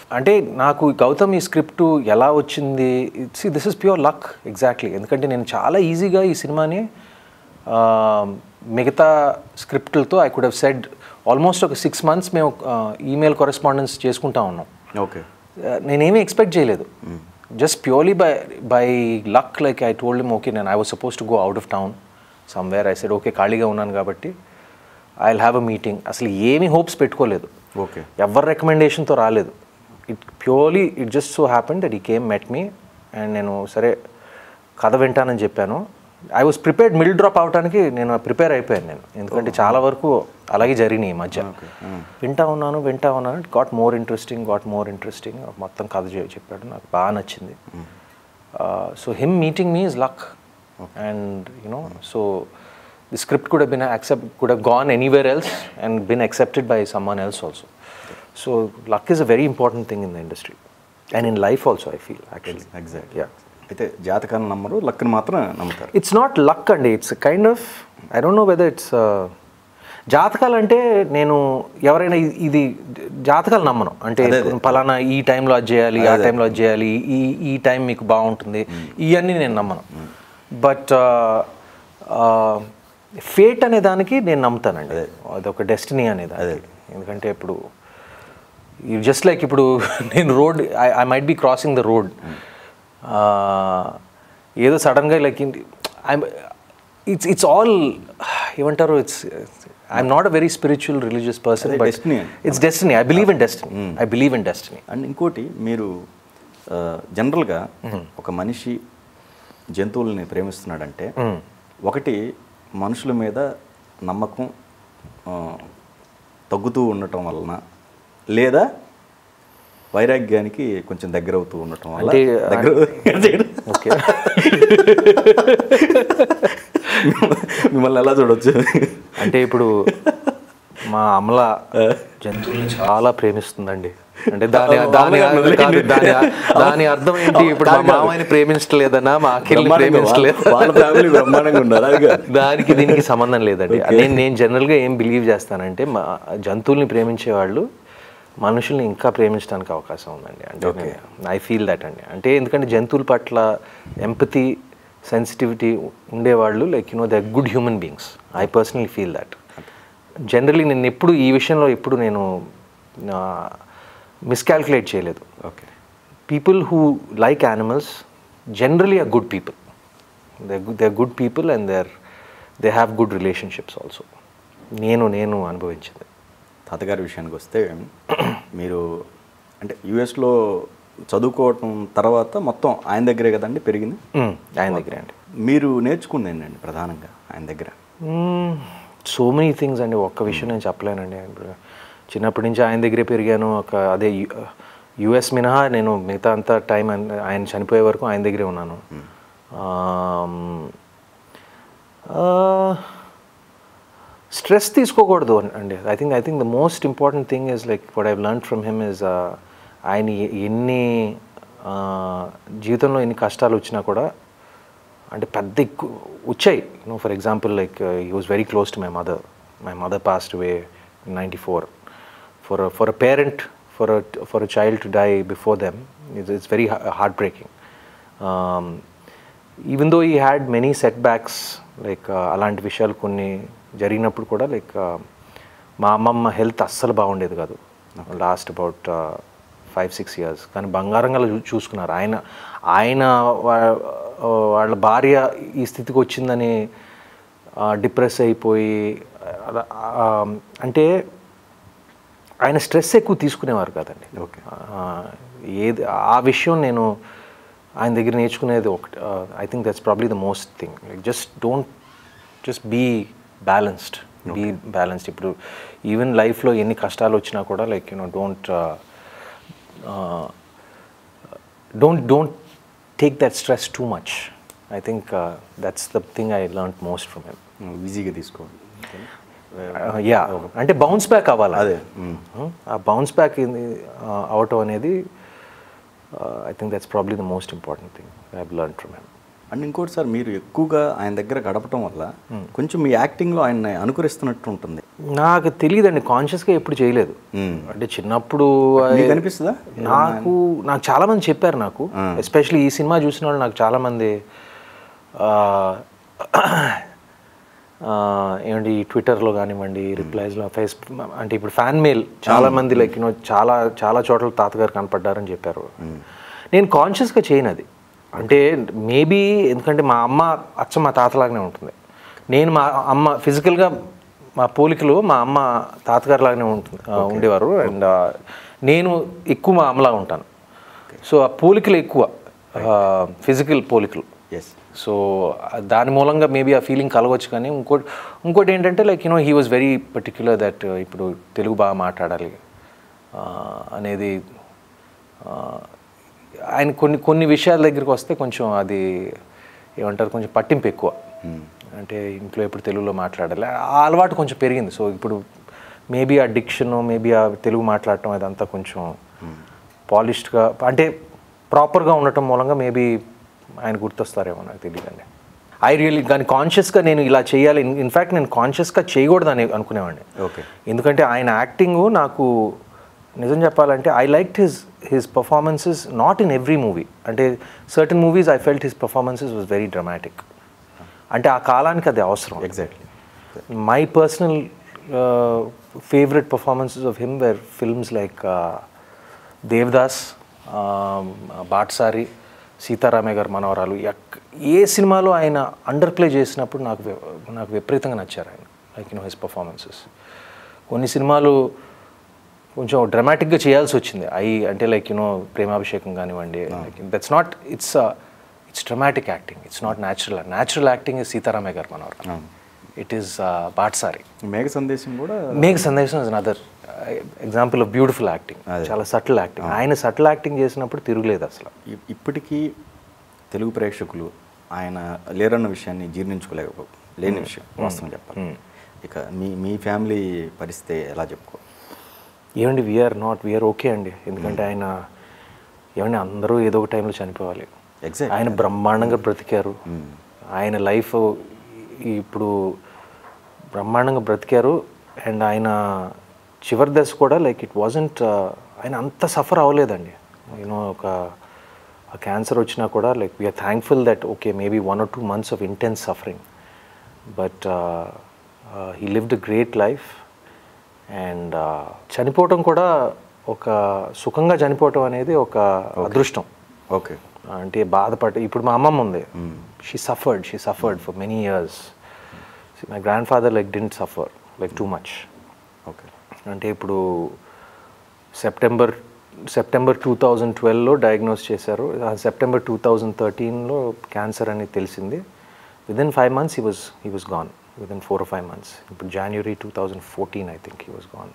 అంటే నాకు గౌతమ్ ఈ స్క్రిప్ట్ ఎలా వచ్చింది see this is pure luck exactly ఎందుకంటే నేను చాలా ఈజీగా ఈ సినిమాని ఆ, మిగతా స్క్రిప్ట్లతో I could have said almost ఒక సిక్స్ మంత్స్ మేము ఈమెయిల్ కరెస్పాండెన్స్ చేసుకుంటా ఉన్నాం ఓకే నేనేమీ ఎక్స్పెక్ట్ చేయలేదు just purely by by luck like I told him okay నేను I was suppose to go out of town somewhere I said okay ఖాళీగా ఉన్నాను కాబట్టి I will have a meeting అసలు ఏమీ హోప్స్ పెట్టుకోలేదు ఓకే ఎవరి రికమెండేషన్తో రాలేదు it purely it just so happen that he came met me and నేను సరే కథ వింటానని చెప్పాను I was prepared middle drop అవడానికి నేను ప్రిపేర్ అయిపోయాను నేను ఎందుకంటే చాలా వరకు అలాగే జరిగినాయి ఈ మధ్య వింటా ఉన్నాను వింటా ఉన్నాను got more interesting got more interesting మొత్తం కథ చె- చెప్పాడు నాకు బాగా నచ్చింది so him meeting me is luck and you know so the script could been accept could have gone anywhere else and been accepted by someone else also so luck is a very important thing in the industry and in life also i feel actually exact yeah అయితే జాతకాలను నమ్మరు లక్ని మాత్రం నమ్ముతారు it's not luck అండి it's kind of I don't know whether it's జాతకాలు అంటే నేను ఎవరైనా ఇ- ఇది జాతకాలు నమ్మను అంటే ఫలానా ఈ టైంలో అది చేయాలి ఆ టైంలో అది చేయాలి ఈ ఈ టైం మీకు బాగుంటుంది ఇవన్నీ నేను నమ్మను బట్ ఫేట్ అనే దానికి నేను నమ్ముతానండి అదొక డెస్టినీ అనేది ఎందుకంటే ఇప్పుడు జస్ట్ లైక్ ఇప్పుడు నేను road I might be crossing the road ఏదో సడన్గా లైక్ ఇట్స్ ఇట్స్ ఆల్ ఏమంటారు it's I'm not a very spiritual religious person but destiny అండి. It's destiny I believe in destiny I believe in destiny and ఇంకోటి మీరు ఆ, జనరల్గా ఒక మనిషి జంతువుల్ని ప్రేమిస్తున్నాడంటే ఒకటి మనుషుల మీద నమ్మకం ఆ, తగ్గుతూ ఉండటం వలన లేదా వైరాగ్యానికి కొంచెం దగ్గర అవుతూ ఉండటం వల్ల అంటే, దగ్గర ఓకే మిమ్మల్ని ఎలా చూడొచ్చు అంటే ఇప్పుడు మా అమల జంతువుల్ని చాలా ప్రేమిస్తుందండి అంటే దాని దాని కాదు, దాని దాని అర్థం ఏంటి ఇప్పుడు మా మామయ్యని ప్రేమించలేదన్నా మా అఖిల్ని ప్రేమించలేదు వాళ్ళ ఫ్యామిలీ బ్రహ్మాండంగా ఉండాలి అది కాదు. దానికి దీనికి సంబంధం లేదండి నేను నేను జనరల్గా ఏం బిలీవ్ చేస్తానంటే మా జంతువుల్ని ప్రేమించే వాళ్ళు మనుషుల్ని ఇంకా ప్రేమించడానికి అవకాశం ఉందండి అంటే ఐ ఫీల్ దట్ అండి అంటే ఎందుకంటే జంతువుల పట్ల ఎంపతి సెన్సిటివిటీ ఉండేవాళ్ళు like you know they good human beings I personally feel that generally నేను ఎప్పుడు ఈ విషయంలో ఎప్పుడు నేను మిస్కాల్కులేట్ చేయలేదు okay people who like animals generally are good people they're good, they're good people and they're they have good relationships also నేను నేను అనుభవించింది తాతగారి విషయానికి వస్తే మీరు అంటే యుఎస్లో చదువుకోవటం తర్వాత మొత్తం ఆయన దగ్గరే కదండి పెరిగింది Mm, ఆయన దగ్గరే అండి మీరు నేర్చుకుంది ఏంటండి ప్రధానంగా ఆయన దగ్గర సో మెనీ థింగ్స్ అండి ఒక్క విషయం నేను చెప్పలేనండి ఇప్పుడు చిన్నప్పటి నుంచి ఆయన దగ్గరే పెరిగాను ఒక అదే యుఎస్ మినహా నేను మిగతా అంతా టైం ఆయన చనిపోయే వరకు ఆయన దగ్గరే ఉన్నాను స్ట్రెస్ తీసుకోకూడదు అండి I think I think the most important thing is like what I learn from him is ఆయన ఎ- ఎన్ని uh, జీవితంలో ఎన్ని కష్టాలు వచ్చినా కూడా అంటే పెద్ద ఎక్కువ వచ్చాయి no for example like he was very close to my mother my mother passed away ninety four for for a parent for for a child to die before them it's it's very heartbreaking even though he had many setbacks like అలాంటి విషయాలు కొన్ని జరిగినప్పుడు కూడా like మా అమ్మమ్మ health అస్సలు బాగుండేది కాదు last about five six years కానీ బంగారంగా చూ- చూసుకున్నారు ఆయన ఆయన వా- వాళ్ళ భార్య ఈ స్థితికి వచ్చిందని డిప్రెస్ అయిపోయి అలా, ఆ, అంటే ఆయన స్ట్రెస్ ఎక్కువ తీసుకునేవారు కదండి ఓకే ఆ, ఏది ఆ విషయం నేను ఆయన దగ్గర నేర్చుకునేది ఒకటి I think that's probably the most thing like just don't just be balanced be balanced ఇప్పుడు ఈవెన్ లైఫ్లో ఎన్ని కష్టాలు వచ్చినా కూడా like you know don't don't don't take that stress too much I think that's the thing I learn most from him ఈజీగా తీసుకోండి yeah అంటే bounce back అవ్వాలి అదే ఆ బౌన్స్ బ్యాక్ అవటం అనేది I think that's probably the most important thing I హ్ learn from him and ఇంకోటి సార్ మీరు ఎక్కువగా ఆయన దగ్గర గడపటం వల్ల కొంచెం మీ యాక్టింగ్లో ఆయన అనుకరిస్తున్నట్టు ఉంటుంది నాకు తెలియదండి కాన్షియస్గా ఎప్పుడు చేయలేదు అంటే చిన్నప్పుడు మీకు అనిపిస్తుందా నాకు నాకు చాలా మంది చెప్పారు నాకు ఎస్పెషల్లీ ఈ సినిమా చూసిన వాళ్ళు నాకు చాలా మంది ఆ, ఆ, ఏమండి ట్విట్టర్లో కానివ్వండి రిప్లైస్లో ఫేస్ అంటే ఇప్పుడు ఫ్యాన్ మెయిల్ చాలా మంది లైక్ యూనో చాలా చాలా చోట్ల తాతగారు కనపడ్డారని చెప్పారు నేను కాన్షియస్గా చేయను అది అంటే మేబీ ఎందుకంటే మా అమ్మ అచ్చ మా తాతలాగానే ఉంటుంది నేను మా అమ్మ ఫిజికల్గా మా పోలికలు మా అమ్మ తాతగారు లాగానే ఉంటుంది ఆ, ఉండేవారు అండ్ నేను ఎక్కువ మా అమ్మలాగా ఉంటాను సో ఆ పోలికలు ఎక్కువ ఫిజికల్ పోలికలు ఎస్ సో దాని మూలంగా మేబీ ఆ ఫీలింగ్ కలవచ్చు కానీ ఇంకోటి ఇంకోటి ఏంటంటే like you know he was very particular that ఇప్పుడు తెలుగు బాగా మాట్లాడాలి ఆ, అనేది ఆ, ఆయన కొన్ని కొన్ని విషయాల దగ్గరికి వస్తే కొంచెం అది ఏమంటారు కొంచెం పట్టింపు ఎక్కువ అంటే ఇంట్లో ఎప్పుడు తెలుగులో మాట్లాడాలి ఆ అలవాటు కొంచెం పెరిగింది సో ఇప్పుడు మేబీ ఆ డిక్షన్ మేబీ ఆ తెలుగు మాట్లాడటం అదంతా కొంచెం పాలిష్డ్గా అంటే ప్రాపర్గా ఉండటం మూలంగా మేబీ ఆయన గుర్తొస్తారేమో నాకు తెలియదండి ఐ రియల్లీ కానీ కాన్షియస్గా నేను ఇలా చేయాలి ఇన్ఫ్యాక్ట్ నేను కాన్షియస్గా చేయకూడదని అనుకునేవాడిని ఓకే ఎందుకంటే ఆయన యాక్టింగ్ నాకు నిజం చెప్పాలంటే I like his his performances not in every movie అంటే certain movies I felt his performances was very dramatic అంటే ఆ కాలానికి అది అవసరం exactly my personal uh, favorite performances of him were films like uh, Devadas Batasari Seetharamayya Garu Manavaralu ఎక్- ఏ సినిమాలో ఆయన అండర్ ప్లే చేసినప్పుడు నాకు వి- నాకు విపరీతంగా నచ్చారు ఆయన లైక్ యూనో హిస్ పర్ఫార్మెన్సెస్ కొన్ని సినిమాలు కొంచెం డ్రమాటిక్గా చేయాల్సి వచ్చింది ఐ అంటే లైక్ యూనో ప్రేమాభిషేకం కానివ్వండి that's not it's it's dramatic acting it's not natural natural acting is Seetharamayya Garu Manavaralu it is బాట్సారి మేఘ సందేశం కూడా Megha Sandesam is another example of beautiful acting చాలా సటిల్ యాక్టింగ్ ఆయన సటిల్ యాక్టింగ్ చేసినప్పుడు తిరుగులేదు అసలు ఇ- ఇప్పటికీ తెలుగు ప్రేక్షకులు ఆయన లేరన్న విషయాన్ని జీర్ణించుకోలేక లేని విషయం వాస్తవం చెప్పాలి ఇక మీ మీ ఫ్యామిలీ పరిస్థితి ఎలా చెప్పుకో ఏమండి వీఆర్ నాట్ వీఆర్ ఓకే అండి ఎందుకంటే ఆయన ఏమండి అందరూ ఏదో ఒక టైంలో చనిపోవాలి ఎగ్జాక్ట్ ఆయన బ్రహ్మాండంగా బ్రతికారు ఆయన లైఫ్ ఇప్పుడు బ్రహ్మాండంగా బ్రతికారు అండ్ ఆయన చివరి దశ కూడా లైక్ ఇట్ వాజంట్ ఆయన అంత సఫర్ అవ్వలేదండి యూనో ఒక క్యాన్సర్ వచ్చినా కూడా like we're thankful that okay maybe one or two months of intense suffering but he lived great life and చనిపోవటం కూడా ఒక సుఖంగా చనిపోవటం అనేది ఒక అదృష్టం ఓకే అంటే బాధపడ ఇప్పుడు మా అమ్మమ్మ ఉంది she suffered she suffered for many years my grandfather like didn't suffer like too much okay అంటే ఇప్పుడు సెప్టెంబర్ సెప్టెంబర్ టూ థౌజండ్ ట్వెల్వ్లో డయాగ్నోస్ చేశారు సెప్టెంబర్ టూ థౌజండ్ థర్టీన్లో క్యాన్సర్ అని తెలిసింది within five months he was he was gone within four or five months ఇప్పుడు January two thousand fourteen I think he was gone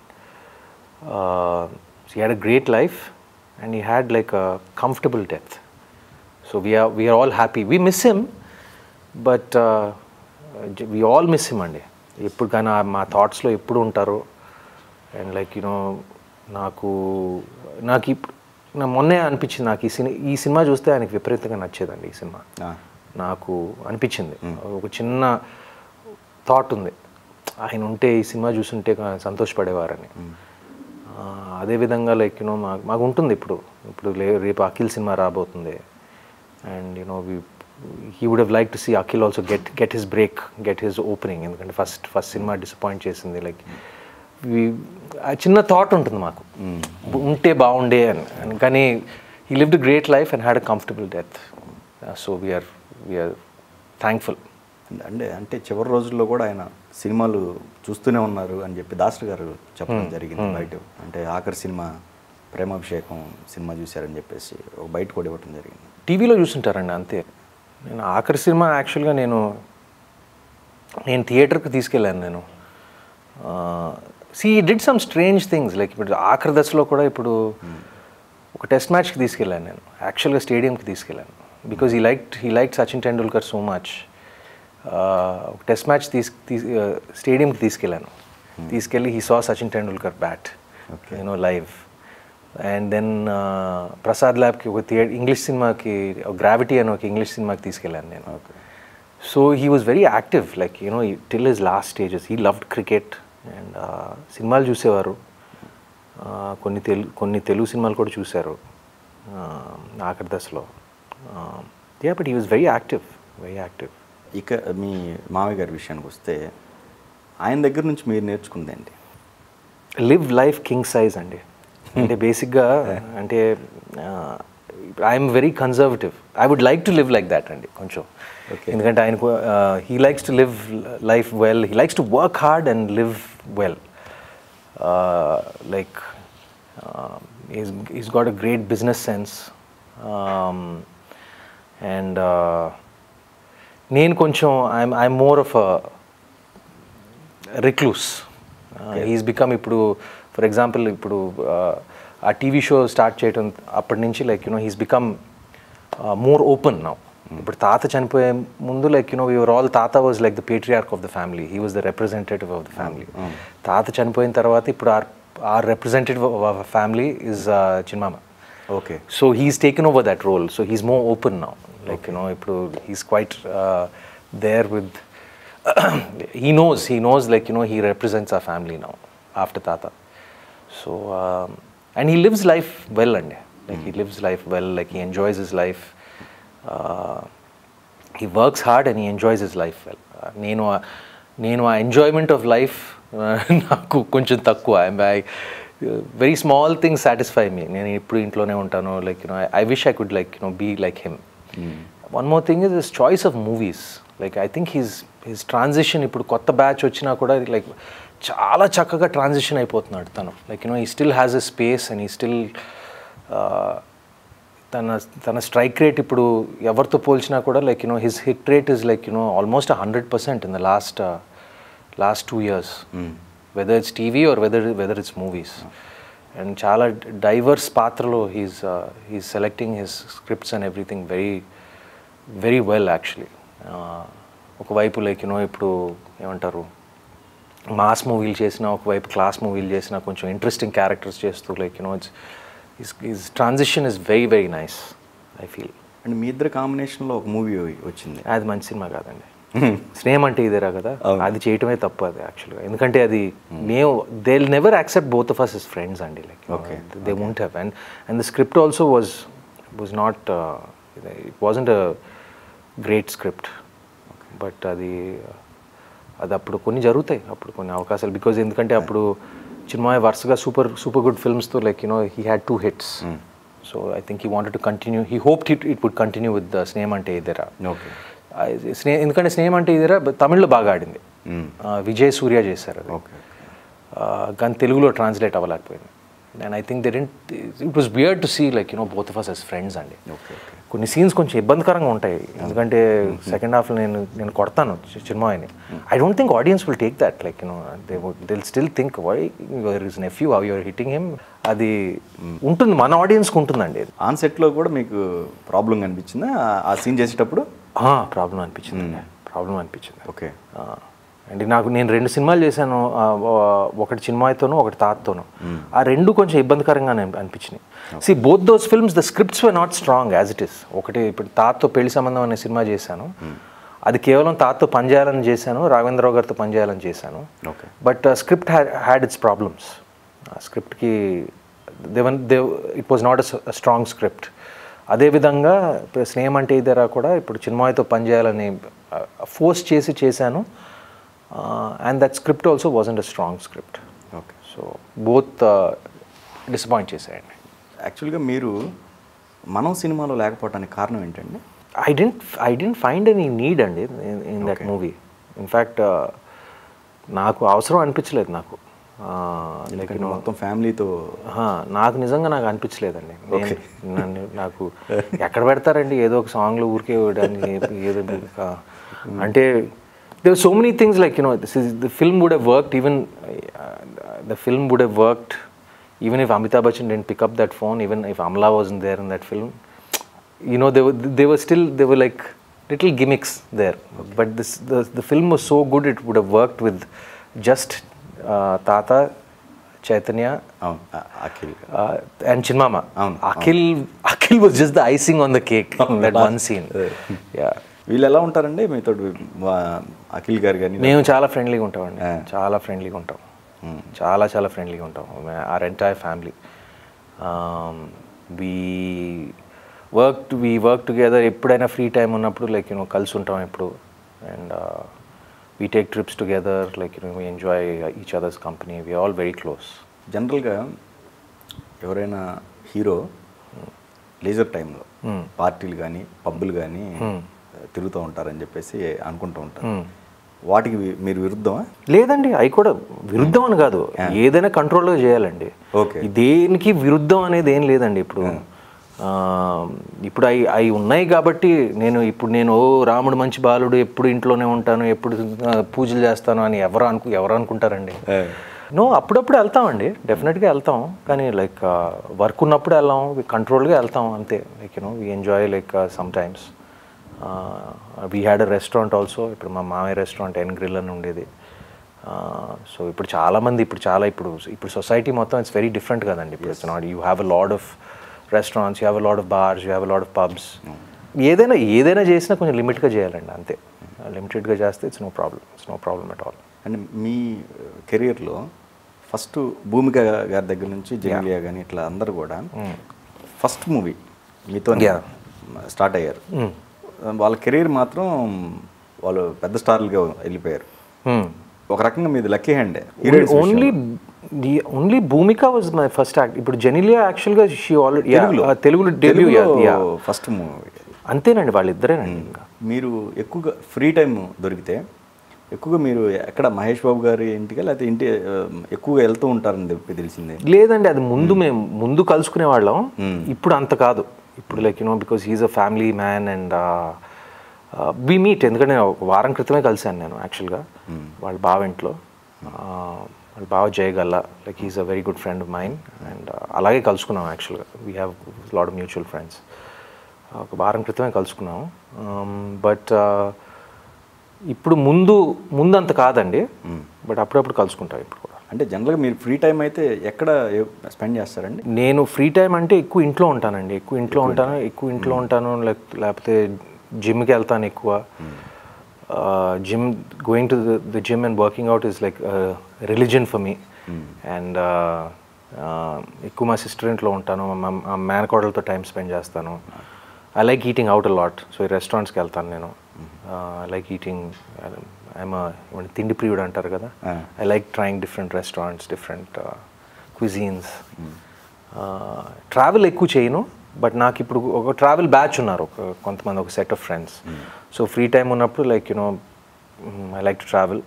he had a great life and he had like a comfortable death so we're we're all happy we miss him but we all miss him అండి ఎప్పుడు కానీ ఆ- మా థాట్స్లో ఎప్పుడు ఉంటారు and like you know నాకు నాకు ఇప్పుడు నా మొన్నే అనిపించింది నాకు ఈ సినిమా ఈ సినిమా చూస్తే ఆయనకి విపరీతంగా నచ్చేదండి ఈ సినిమా నాకు అనిపించింది ఒక చిన్న థాట్ ఉంది ఆయన ఉంటే ఈ సినిమా చూసుంటే కా- సంతోషపడేవారని ఆ, అదేవిధంగా లైక్ యూనో మాకు మాకు ఉంటుంది ఇప్పుడు ఇప్పుడు లే రేపు అఖిల్ సినిమా రాబోతుంది and you know we he would have like to see Akhil also get get his break get his opening ఎందుకంటే ఫస్ట్ ఫస్ట్ సినిమా డిసప్పాయింట్ చేసింది లైక్ ఆ చిన్న థాట్ ఉంటుంది మాకు ఉంటే బాగుండే అని అని కానీ he lived great life and had a comfortable death so we're we're thankful అంటే అంటే చివరి రోజుల్లో కూడా ఆయన సినిమాలు చూస్తూనే ఉన్నారు అని చెప్పి దాసరి గారు చెప్పడం జరిగింది బయట అంటే ఆఖరి సినిమా ప్రేమాభిషేకం సినిమా చూశారని చెప్పేసి ఒక బయట కూడా ఇవ్వడం జరిగింది టీవీలో చూసుంటారండి అంతే నేను ఆఖరి సినిమా యాక్చువల్గా నేను నేను థియేటర్కి తీసుకెళ్ళాను నేను see did some strange things like ఇప్పుడు ఆఖరి దశలో కూడా ఇప్పుడు ఒక టెస్ట్ మ్యాచ్కి తీసుకెళ్ళాను నేను యాక్చువల్గా స్టేడియంకి తీసుకెళ్ళాను because he like he like Sachin Tendulkar so much ఒక టెస్ట్ మ్యాచ్ తీసు స్టేడియంకి తీసుకెళ్ళాను తీసుకెళ్ళి he saw Sachin Tendulkar bat you know live and then Prasad ల్యాబ్కి ఒక థియేటర్ ఇంగ్లీష్ సినిమాకి గ్రావిటీ అని ఒక ఇంగ్లీష్ సినిమాకి తీసుకెళ్ళాను నేను so he was very active like you know till his last stages he loved cricket and సినిమాలు చూసేవారు ఆ, కొన్ని తెలు కొన్ని తెలుగు సినిమాలు కూడా చూశారు ఆ, ఆఖరి దశలో yeah but he was very active very active ఇక మీ మామయ్య గారి విషయానికి వస్తే ఆయన దగ్గర నుంచి మీరు నేర్చుకుందండి లివ్ లైఫ్ కింగ్ సైజ్ అండి అంటే బేసిక్గా అంటే I'm very conservative I would like to live like that అండి కొంచెం ఎందుకంటే ఆయనకు he likes to live life well he likes to work hard and live well like he's got a great business sense and నేను కొంచెం I'm I'm more of recluse he's become ఇప్పుడు for example ఇప్పుడు uh, ఆ TV show start చేయడం అప్పటి నుంచి like you know he's become more open now ఇప్పుడు తాత చనిపోయే ముందు లైక్ యూనో యువర్ ఆల్ తాత was like the patriarch of the family he was the representative of the family తాత చనిపోయిన తర్వాత ఇప్పుడు our our representative of family is చిన్మామ okay so he's taken over that role so he's more open now like you know ఇప్పుడు he's quite there with he knows he knows like you know he represents our family now after tata so um, and he lives life well and like he lives life well like he enjoys his life uh, he works hard and he enjoys his life well Uh, నేను ఆ- నేను ఆ enjoyment of life నాకు కొంచెం తక్కువ I very small things satisfy me నేను ఎప్పుడు ఇంట్లోనే ఉంటాను like you know I wish I could like you know be like him one more thing is this choice of movies like I think he's his transition ఇప్పుడు కొత్త batch వచ్చినా కూడా like చాలా చక్కగా ట్రాన్సిషన్ అయిపోతున్నాడు తను like you know he still has a space and he still తన తన స్ట్రైక్ రేట్ ఇప్పుడు ఎవరితో పోల్చినా కూడా like you know his hit rate is like you know almost hundred percent in the last last two years whether it's TV or whether whether it's movies and చాలా diverse పాత్రలో he's he's selecting his scripts and everything very very well actually ఒకవైపు like you know ఇప్పుడు ఏమంటారు mass మూవీలు చేసిన ఒకవైపు class మూవీలు చేసిన కొంచెం ఇంట్రెస్టింగ్ క్యారెక్టర్స్ చేస్తూ like you know it's his transition is very very nice I feel and మీ ఇద్దరు కాంబినేషన్లో ఒక మూవీ వచ్చింది అది మంచి సినిమా కాదండి స్నేహం అంటే ఇదేరా కదా అది చేయటమే తప్పు అది యాక్చువల్గా ఎందుకంటే అది మేము they never accept both of us is friends అండి like Okay. They won't have and and the script also was was not it wasn't a great script but అది అది అప్పుడు కొన్ని జరుగుతాయి అప్పుడు కొన్ని అవకాశాలు బికాజ్ ఎందుకంటే అప్పుడు చిన్మయ వరుసగా సూపర్ సూపర్ గుడ్ ఫిల్మ్స్తో like you know he had two hits so I think he wanted to continue he hope it it would continue with the స్నేహం అంటే ఇదేరా ఓకే స్నే ఎందుకంటే స్నేహం అంటే ఇదేరా తమిళ్లో బాగా ఆడింది ఆ, విజయ్ సూర్య చేశారు అది ఓకే ఆ, కానీ తెలుగులో ట్రాన్స్లేట్ అవ్వలేకపోయింది and I think they didn't it was bear to see like you know both of us as friends అండి ఓకే ఓకే కొన్ని సీన్స్ కొంచెం ఇబ్బందికరంగా ఉంటాయి ఎందుకంటే సెకండ్ హాఫ్లో నేను నేను కొడతాను చి- చిన్మయ్యని I don't think audience will take that like you know they they still think why your is nephew how your hitting him అది ఉంటుంది మన ఆడియన్స్కి ఉంటుందండి అది ఆన్ సెట్లో కూడా మీకు ప్రాబ్లం కనిపించిందా ఆ- ఆ సీన్ చేసేటప్పుడు ప్రాబ్లం అనిపించింది ప్రాబ్లం అనిపించింది ఓకే అండ్ నాకు నేను రెండు సినిమాలు చేశాను ఆ, ఆ, ఒకటి చిన్మాయ్తోను ఒకటి తాతతోను ఆ రెండు కొంచెం ఇబ్బందికరంగా అనిపించినాయి see both those films the scripts were not strong as it is ఒకటి ఇప్పుడు తాతతో పెళ్లి సంబంధం అనే సినిమా చేశాను అది కేవలం తాతతో పనిచేయాలని చేశాను రాఘవేంద్రరావు గారితో పనిచేయాలని చేశాను okay but script had its problems ఆ స్క్రిప్ట్కి దేవన్ దేవ్ it was not a strong script అదేవిధంగా ఇప్పుడు స్నేహం అంటే ఇదేరా కూడా ఇప్పుడు చిన్మయ్యతో పనిచేయాలని ఫోర్స్ చేసి చేశాను and that script also wasn't a strong script okay so both disappoint చేశాయండి యాక్చువల్గా మీరు మనం సినిమాలో లేకపోవడానికి కారణం ఏంటండి I didn't I didn't find any need అండి ఇన్ దట్ మూవీ ఇన్ఫ్యాక్ట్ నాకు అవసరం అనిపించలేదు నాకు లైక్ ఎందుకంటే మొత్తం ఫ్యామిలీతో ఆహా, నాకు నిజంగా నాకు అనిపించలేదండి నేను- నన్ను నాకు ఎక్కడ పెడతారండి ఏదో ఒక సాంగ్లో ఊరికే వేయడానికి ఏదో ఆ, అంటే there so many things like you know this is the film would have worked even the film would have worked even if Amitabh Bachchan didn't pick up that phone even if Amala was there in that film you know they were they were still they were like little gimmicks there but this the, the film was so good it would have worked with just uh, tata chaitanya అవును ఆ- Akhil uh, and chinmama అవును, akhil akhil was just the icing on the cake in that one scene yeah వీళ్ళు ఎలా ఉంటారండి మీతో అఖిల్ గారు కానీ మేము చాలా ఫ్రెండ్లీగా ఉంటామండి Yeah. చాలా ఫ్రెండ్లీగా ఉంటాం చాలా చాలా ఫ్రెండ్లీగా ఉంటాం our entire family we work we work together ఎప్పుడైనా ఫ్రీ టైం ఉన్నప్పుడు లైక్ యూనో కలిసి ఉంటాం ఎప్పుడు and we take trips together like you know we enjoy each others company we all very close జనరల్గా ఎవరైనా హీరో లేజర్ టైంలో పార్టీలు కానీ పబ్బులు కానీ తిరుగుతూ ఉంటారని చెప్పేసి అనుకుంటూ ఉంటారు వాటికి వి- మీరు విరుద్ధమా లేదండి అవి కూడా విరుద్ధం అని కాదు ఏదైనా కంట్రోల్గా చేయాలండి ఓకే దేనికి విరుద్ధం అనేది ఏం లేదండి ఇప్పుడు ఆ, ఇప్పుడు అవి అవి ఉన్నాయి కాబట్టి నేను ఇప్పుడు నేను ఓ రాముడు మంచి బాలుడు ఎప్పుడు ఇంట్లోనే ఉంటాను ఎప్పుడు ఆ, పూజలు చేస్తాను అని ఎవరు అనుకు ఎవరు అనుకుంటారండి నో అప్పుడప్పుడు వెళ్తామండి డెఫినెట్గా వెళ్తాం కానీ లైక్ వర్క్ ఉన్నప్పుడు వెళ్ళాం కంట్రోల్గా వెళ్తాం అంతే like you know we enjoy like some times we had a restaurant also ఇప్పుడు మా మామయ్య రెస్టారెంట్ ఎన్ గ్రిల్ అని ఉండేది సో ఇప్పుడు చాలా మంది ఇప్పుడు చాలా ఇప్పుడు ఇప్పుడు సొసైటీ మొత్తం ఇట్స్ వెరీ డిఫరెంట్ కదండి ఇప్పుడు it's not you have a lot of restaurants you have a lot of bars you have a lot of pubs ఏదైనా ఏదైనా చేసినా కొంచెం లిమిట్గా చేయాలండి అంతే లిమిటెడ్గా చేస్తే it's no problem it's no problem at all and మీ కెరియర్లో ఫస్ట్ భూమిక గారి దగ్గర నుంచి జెమిలియా కానీ ఇట్లా అందరు కూడా ఫస్ట్ మూవీ మీతో Yeah. స్టార్ట్ అయ్యారు వాళ్ళ కెరీర్ మాత్రం వాళ్ళు పెద్ద స్టార్లుగా వెళ్ళిపోయారు ఒక రకంగా మీది లక్కీ హ్యాండే only only Bhumika was my first act ఇప్పుడు జెనిలియా యాక్చువల్గా షీ ఆల్రెడీ తెలుగులో డెబ్యూ ఫస్ట్ మూవీ అంతేనండి వాళ్ళిద్దరేనండి ఇంకా మీరు ఎక్కువగా ఫ్రీ టైం దొరికితే ఎక్కువగా మీరు ఎక్కడ మహేష్ బాబు గారి ఇంటికి లేకపోతే ఇంటి ఆ, ఎక్కువగా వెళ్తూ ఉంటారని చెప్పి తెలిసిందే లేదండి అది ముందు మేము ముందు కలుసుకునే వాళ్ళం ఇప్పుడు అంత కాదు ఇప్పుడు like you know because he's a family man and we meet ఎందుకంటే నేను ఒక వారం క్రితమే కలిశాను నేను యాక్చువల్గా వాళ్ళ బావ ఇంట్లో Uh, వాళ్ళ బావ Jay Galla like he's a very good friend of mine and అలాగే కలుసుకున్నాం యాక్చువల్గా we have lot of mutual friends ఒక వారం క్రితమే కలుసుకున్నాం బట్ ఇప్పుడు ముందు ముందు అంత కాదండి బట్ అప్పుడప్పుడు కలుసుకుంటాం ఇప్పుడు కూడా అంటే జనరల్గా మీరు ఫ్రీ టైం అయితే ఎక్కడ స్పెండ్ చేస్తారండి నేను ఫ్రీ టైం అంటే ఎక్కువ ఇంట్లో ఉంటానండి ఎక్కువ ఇంట్లో ఉంటాను ఎక్కువ ఇంట్లో ఉంటాను లేక్ లేకపోతే జిమ్కి వెళ్తాను ఎక్కువ gym going to the gym and working out is like religion for me and ఎక్కువ మా సిస్టర్ ఇంట్లో ఉంటాను మా మా మేనకోడలతో టైం స్పెండ్ చేస్తాను I like eating out a lot so ఈ రెస్టారెంట్స్కి వెళ్తాను నేను ఐ లైక్ ఈటింగ్ ఐఎమ్ తిండి ప్రియుడు అంటారు కదా I like trying different restaurants different cuisines travel ఎక్కువ చేయను బట్ నాకు ఇప్పుడు ఒక ట్రావెల్ బ్యాచ్ ఉన్నారు ఒక కొంతమంది ఒక set of friends so free time ఉన్నప్పుడు like you know I like to travel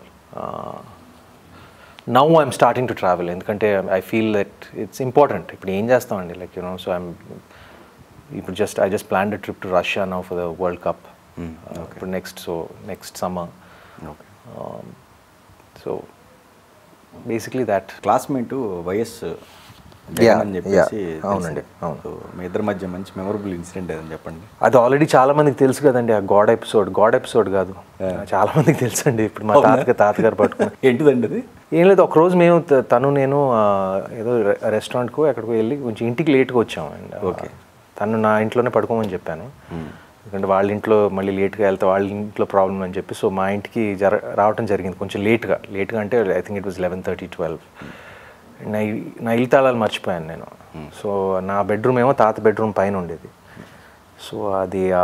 now I'm starting to travel ఎందుకంటే I feel that it's important ఇప్పుడు ఏం చేస్తామండి లైక్ యూనో సో ఐఎమ్ ఇప్పుడు just I just plan trip to Russia now for the world cup ఇప్పుడు next so next summer okay so basically that classmate YS Yeah, Jagan అని చెప్పేసి yeah. అవునండి, తెలిసింది. అవును. So, మీ ఇద్దరి మధ్య మంచి మెమరబుల్ ఇన్సిడెంట్ ఏదని చెప్పండి అది ఆల్రెడీ చాలా మందికి తెలుసు కదండి ఆ గాడ్ ఎపిసోడ్ గాడ్ ఎపిసోడ్ కాదు చాలా మందికి తెలుసు అండి ఇప్పుడు మా తాతగారు తాతగారు పట్టుకుని ఏంటిదండి అది ఏం లేదు ఒక రోజు మేము త- తను నేను ఆ, ఏదో రె- రెస్టారెంట్కు ఎక్కడికో వెళ్ళి కొంచెం ఇంటికి లేట్గా వచ్చాము అండ్ ఓకే. తను నా ఇంట్లోనే పడుకోమని చెప్పాను ఎందుకంటే వాళ్ళ ఇంట్లో మళ్ళీ లేట్గా వెళ్తే వాళ్ళ ఇంట్లో ప్రాబ్లం అని చెప్పి సో మా ఇంటికి జర రావటం జరిగింది కొంచెం లేట్గా లేట్గా అంటే I think it was eleven thirty twelve నా ఇ- నా ఇల్లు తాళాలు మర్చిపోయాను నేను సో నా బెడ్రూమ్ ఏమో తాత బెడ్రూమ్ పైన ఉండేది సో అది ఆ,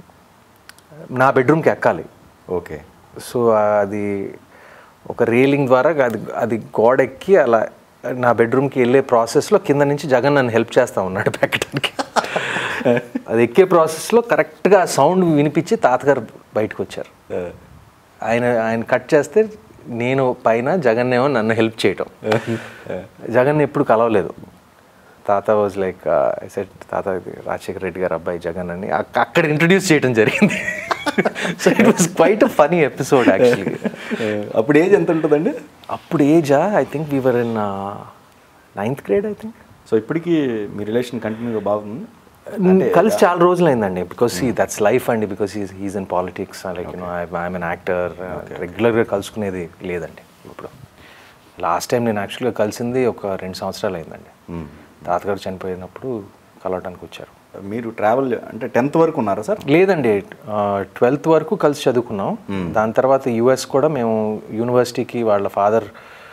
నా బెడ్రూమ్కి ఎక్కాలి ఓకే సో అది ఒక రీలింగ్ ద్వారా అది అది గోడ ఎక్కి అలా నా బెడ్రూమ్కి వెళ్ళే ప్రాసెస్లో కింద నుంచి జగన్ నన్ను హెల్ప్ చేస్తా ఉన్నాడు పెట్టడానికి అది ఎక్కే ప్రాసెస్లో కరెక్ట్గా సౌండ్ వినిపించి తాతగారు బయటకు వచ్చారు ఆయన ఆయన కట్ చేస్తే నేను పైన జగన్ ఏమో నన్ను హెల్ప్ చేయటం జగన్ ఎప్పుడు కలవలేదు తాత వాజ్ లైక్ సెట్ తాత ఇది రాజశేఖర రెడ్డి గారు అబ్బాయి జగన్ అని అక్క- అక్కడ ఇంట్రడ్యూస్ చేయడం జరిగింది so it was quite a funny episode actually అప్పుడు ఏజ్ ఎంత ఉంటుందండి అప్పుడు ఏజా I think we were in ninth grade I think so ఇప్పటికీ మీ రిలేషన్ కంటిన్యూగా బాగుంది కలిసి చాలా రోజులు అయిందండి బికాస్ ఈ దట్స్ లైఫ్ అండి because is he's in politics like you know I'm an actor రెగ్యులర్గా కలుసుకునేది లేదండి ఇప్పుడు లాస్ట్ టైం నేను యాక్చువల్గా కలిసింది ఒక రెండు సంవత్సరాలు అయిందండి తాతగారు చనిపోయినప్పుడు కలవడానికి వచ్చారు మీరు ట్రావెల్ అంటే టెన్త్ వరకు ఉన్నారా సార్ లేదండి ట్వెల్త్ వరకు కలిసి చదువుకున్నాం దాని తర్వాత యుఎస్ కూడా మేము యూనివర్సిటీకి వాళ్ళ ఫాదర్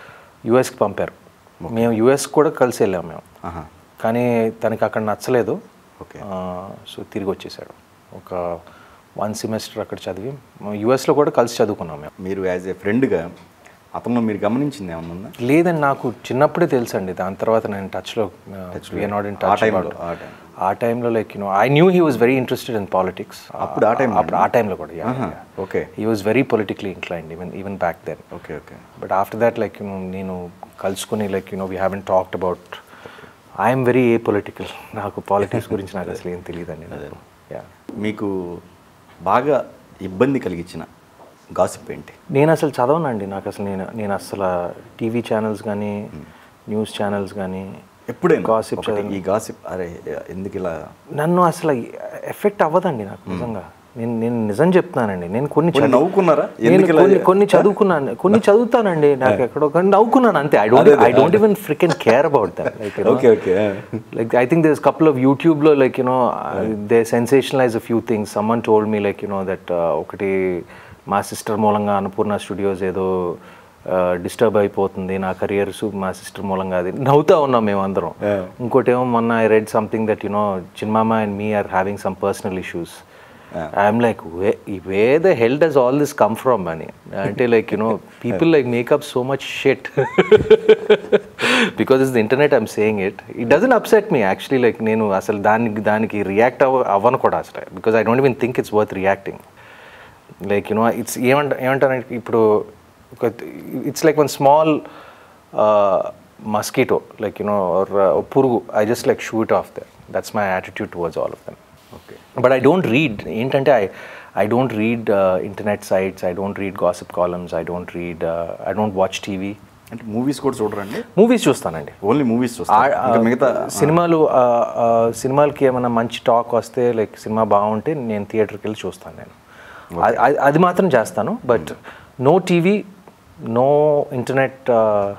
యుఎస్కి పంపారు మేము యుఎస్ కూడా కలిసి వెళ్ళాము మేము ఆహా కానీ తనకి అక్కడ నచ్చలేదు ఓకే సో తిరిగి వచ్చేసాడు ఒక వన్ సెమిస్టర్ అక్కడ చదివి యుఎస్లో కూడా కలిసి చదువుకున్నాం మేము మీరు యాజ్ ఏ ఫ్రెండ్గా అతను మీరు గమనించింది ఏమన్నా ఉందా లేదని నాకు చిన్నప్పుడే తెలుసండి దాని తర్వాత నేను టచ్లో నాట్ ఇన్ ఆ టచ్ టైంలో ఆ టైం ఆ టైంలో like you know I knew he was very interested in politics అప్పుడు ఆ time అప్పుడు ఆ టైంలో కూడా okay he was very politically inclined even even back then okay okay but after that like you know నేను కలుసుకుని like you know we haven't talked about I'm very apolitical నాకు politics గురించి నాకు అసలు ఏం తెలియదండి యా మీకు బాగా ఇబ్బంది కలిగించిన గాసిప్ ఏంటి నేను అసలు చదవనండి నాకు అసలు నేను నేను అసలు టీవీ ఛానల్స్ కానీ న్యూస్ ఛానల్స్ కానీ ఎప్పుడైనా Gossip ఒకటి ఈ గాసిప్ అరే ఎందుకు ఇలా నన్ను అసలు ఎఫెక్ట్ అవ్వదండి నాకు నిజంగా నేను నేను నిజం చెప్తున్నానండి నేను కొన్ని కొన్ని చదువు- నవ్వుకున్నారా నేను ఎందుకు ఇలా కొన్ని కొన్ని చదువుకున్నాను కొన్ని చదువుతానండి నాకు ఎక్కడో కానీ నవ్వుకున్నాను అంతే I don't I don't even freaking care about that like okay okay like i think there's a couple of youtube లో like you know uh, they sensationalize a few things someone told me like you know that uh, ఒకటి మా sister మూలంగా Annapurna studios ఏదో disturb అయిపోతుంది నా career మా sister మూలంగా అది నవ్వుతా ఉన్నాం మేము అందరం ఇంకోటి ఏమో మొన్న I read something that you know చిన్మామ and me are having some personal issues I'm like where where the hell does all this come from అని అంటే like you know people like make up so much shit because is the internet I'm saying it it doesn't upset me actually like నేను అసలు దానికి దానికి react అవ్వ అవ్వను కూడా అసలు because I don't even think it's worth reacting like you know it's ఏమంట ఏమంటారంటే ఇప్పుడు ఒక it's like one small mosquito like you know పురుగు I just like shoot off there that's my attitude towards all of them okay but I don't read ఏంటంటే I I don't read internet sites I don't read gossip columns I don't read I don't watch TV అంటే movies కూడా చూడరండి movies చూస్తానండి only movies చూస్తారు ఇంకా మిగతా సినిమాలు ఆ, ఆ, సినిమాలకి ఏమైనా మంచి టాక్ వస్తే లైక్ సినిమా బాగుంటే నేను థియేటర్కి వెళ్ళి చూస్తాను నేను అది- అది- అది మాత్రం చేస్తాను but no TV no internet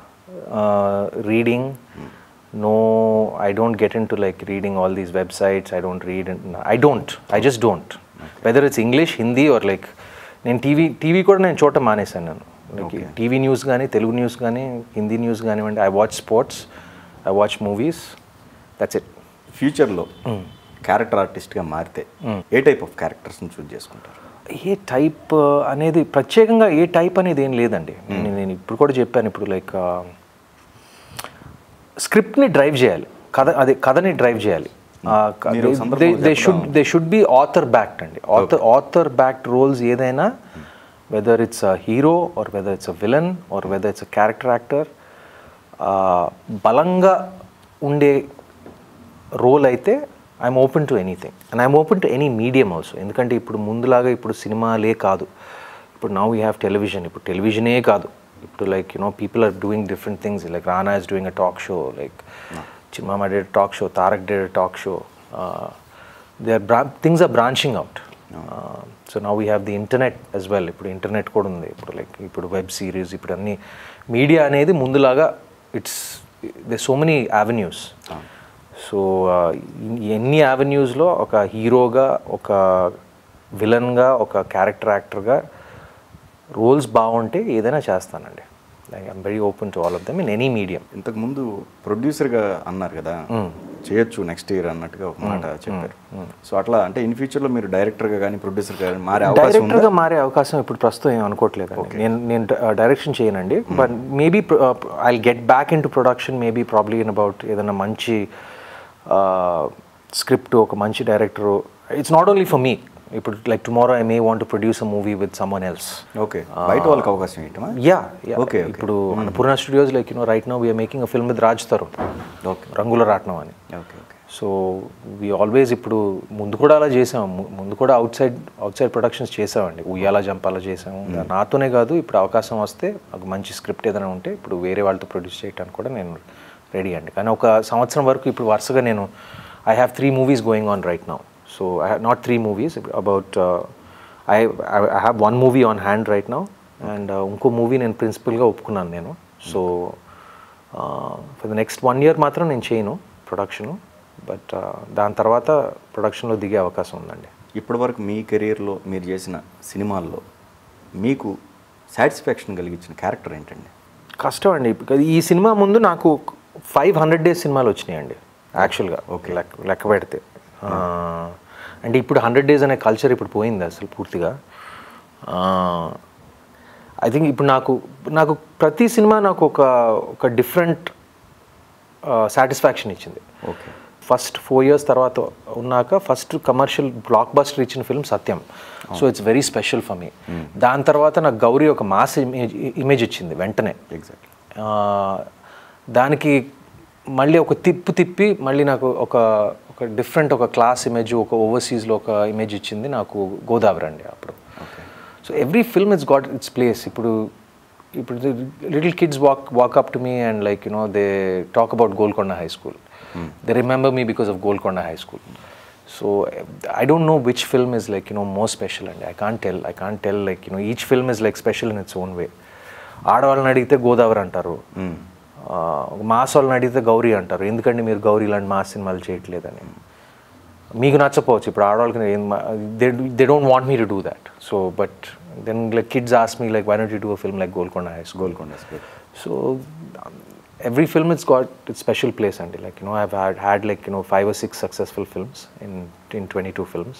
reading no I don't get in to like reading all these websites I don't read I don't I just don't whether it's English Hindi or like నేను టీవీ టీవీ కూడా నేను చూడటం మానేశాను నేను like TV news కానీ Telugu news కానీ Hindi news కానివ్వండి I watch sports I watch movies that's it ఫ్యూచర్లో క్యారెక్టర్ ఆర్టిస్ట్గా మారితే ఏ టైప్ ఆఫ్ క్యారెక్టర్స్ని చూస్ చేసుకుంటారు ఏ టైప్ అనేది ప్రత్యేకంగా ఏ టైప్ అనేది ఏం లేదండి నేను నేను ఇప్పుడు కూడా చెప్పాను ఇప్పుడు లైక్ స్క్రిప్ట్ని డ్రైవ్ చేయాలి కథ అదే కథని డ్రైవ్ చేయాలి మీరు ఒక సందర్భంలో they should they should be author backed అండి ఆథర్ ఆథర్ బ్యాక్డ్ రోల్స్ ఏదైనా whether it's a hero or whether it's a villain or whether it's a character actor బలంగా ఉండే రోల్ అయితే I'm open to anything and I'm open to any medium also ఎందుకంటే ఇప్పుడు ముందులాగా ఇప్పుడు సినిమాలే కాదు ఇప్పుడు నౌ యూ హ్యావ్ టెలివిజన్ ఇప్పుడు టెలివిజనే కాదు ఇప్పుడు like you know people are doing different things like Rana is doing a talk show like Chinnamma did talk show Tarak did talk show they are బ్రా things are branching out so now we have the internet as well ఇప్పుడు internet కూడా ఉంది ఇప్పుడు like ఇప్పుడు web series ఇప్పుడు అన్ని media అనేది ముందులాగా it's they so many avenues సో ఎన్ని యావెన్యూస్లో ఒక హీరోగా ఒక విలన్గా ఒక క్యారెక్టర్ యాక్టర్గా రోల్స్ బాగుంటే ఏదైనా చేస్తానండి like I'm very open to all of them in any medium ఇంతకుముందు ప్రొడ్యూసర్గా అన్నారు కదా చేయొచ్చు నెక్స్ట్ ఇయర్ అన్నట్టుగా ఒక మాట చెప్పారు సో అట్లా అంటే ఇన్ ఫ్యూచర్లో మీరు డైరెక్టర్గా కానీ ప్రొడ్యూసర్గా కానీ మారే అవకాశం ఉందా డైరెక్టర్గా మారే అవకాశం ఇప్పుడు ప్రస్తుతం ఏం అనుకోవట్లేదండి నేను నేను డైరెక్షన్ చేయనండి but maybe I get back in to production maybe probably in about ఏదైనా మంచి స్క్రిప్ట్ ఒక మంచి director it's not only for me ఇప్పుడు like tomorrow I may want produce a movie with someone else okay బయట వాళ్ళకి అవకాశం ఏంటమా యా Okay, ఇప్పుడు Annapurna studios like you know right now we're making a film with Raj Tarun okay Rangula Ratnam అని okay okay so we always ఇప్పుడు ముందు కూడా అలా చేసాం ము- ముందు కూడా outside outside productions చేసామండి ఉయ్యాల జంపాల చేసాము నాతోనే కాదు ఇప్పుడు అవకాశం వస్తే ఒక మంచి స్క్రిప్ట్ ఏదైనా ఉంటే ఇప్పుడు వేరే వాళ్ళతో ప్రొడ్యూస్ చేయడానికి కూడా నేను రెడీ అండి కానీ ఒక సంవత్సరం వరకు ఇప్పుడు వరుసగా నేను I have three movies going on right now so I have not three movies about I I have one movie on hand right now and ఇంకో మూవీ నేను ప్రిన్సిపల్గా ఒప్పుకున్నాను నేను so for the next one year మాత్రం నేను చేయను production but దాని తర్వాత ప్రొడక్షన్లో దిగే అవకాశం ఉందండి ఇప్పటివరకు మీ కెరీర్లో మీరు చేసిన సినిమాల్లో మీకు సాటిస్ఫాక్షన్ కలిగించిన క్యారెక్టర్ ఏంటండి కష్టం అండి ఇప్పుడు ఈ సినిమా ముందు నాకు ఫైవ్ హండ్రెడ్ డేస్ సినిమాలు వచ్చినాయండి యాక్చువల్గా ఓకే లెక్క లెక్క పెడితే ఆ, అంటే ఇప్పుడు హండ్రెడ్ డేస్ అనే కల్చర్ ఇప్పుడు పోయింది అసలు పూర్తిగా ఐ థింక్ ఇప్పుడు నాకు నాకు ప్రతి సినిమా నాకు ఒక ఒక డిఫరెంట్ సాటిస్ఫాక్షన్ ఇచ్చింది ఓకే ఫస్ట్ ఫోర్ ఇయర్స్ తర్వాత ఉన్నాక ఫస్ట్ కమర్షియల్ బ్లాక్ బస్టర్ ఇచ్చిన film Satyam so it's very special for me దాని తర్వాత నాకు గౌరీ ఒక మాస్ ఇమేజ్ ఇమేజ్ ఇచ్చింది వెంటనే ఎగ్జాక్ట్లీ ఆ, దానికి మళ్ళీ ఒక తిప్పు తిప్పి మళ్ళీ నాకు ఒక ఒక డిఫరెంట్ ఒక క్లాస్ ఇమేజ్ ఒక ఓవర్సీస్లో ఒక ఇమేజ్ ఇచ్చింది నాకు గోదావరి అండి అప్పుడు so every film it's got its place ఇప్పుడు ఇప్పుడు little kids walk walk up to me and like you know they talk about Golconda high school they remember me because of Golconda high school so I don't know which film is like you know more special అండి I can't tell I can't tell like you know each film is like special in its own way ఆడవాళ్ళని అడిగితే గోదావరి అంటారు ఆ, mass వాళ్ళని అడిగితే గౌరీ అంటారు ఎందుకంటే మీరు గౌరీ లాంటి మాస్ సినిమాలు చేయట్లేదని మీకు నచ్చపోవచ్చు ఇప్పుడు ఆడవాళ్ళకి they they don't want me to do that so but then like kids ask me like why not you do a film like Golconda high school Golconda school so every film it's got it special place అండి like you know I've had had like you know five or six successful films in in twenty two films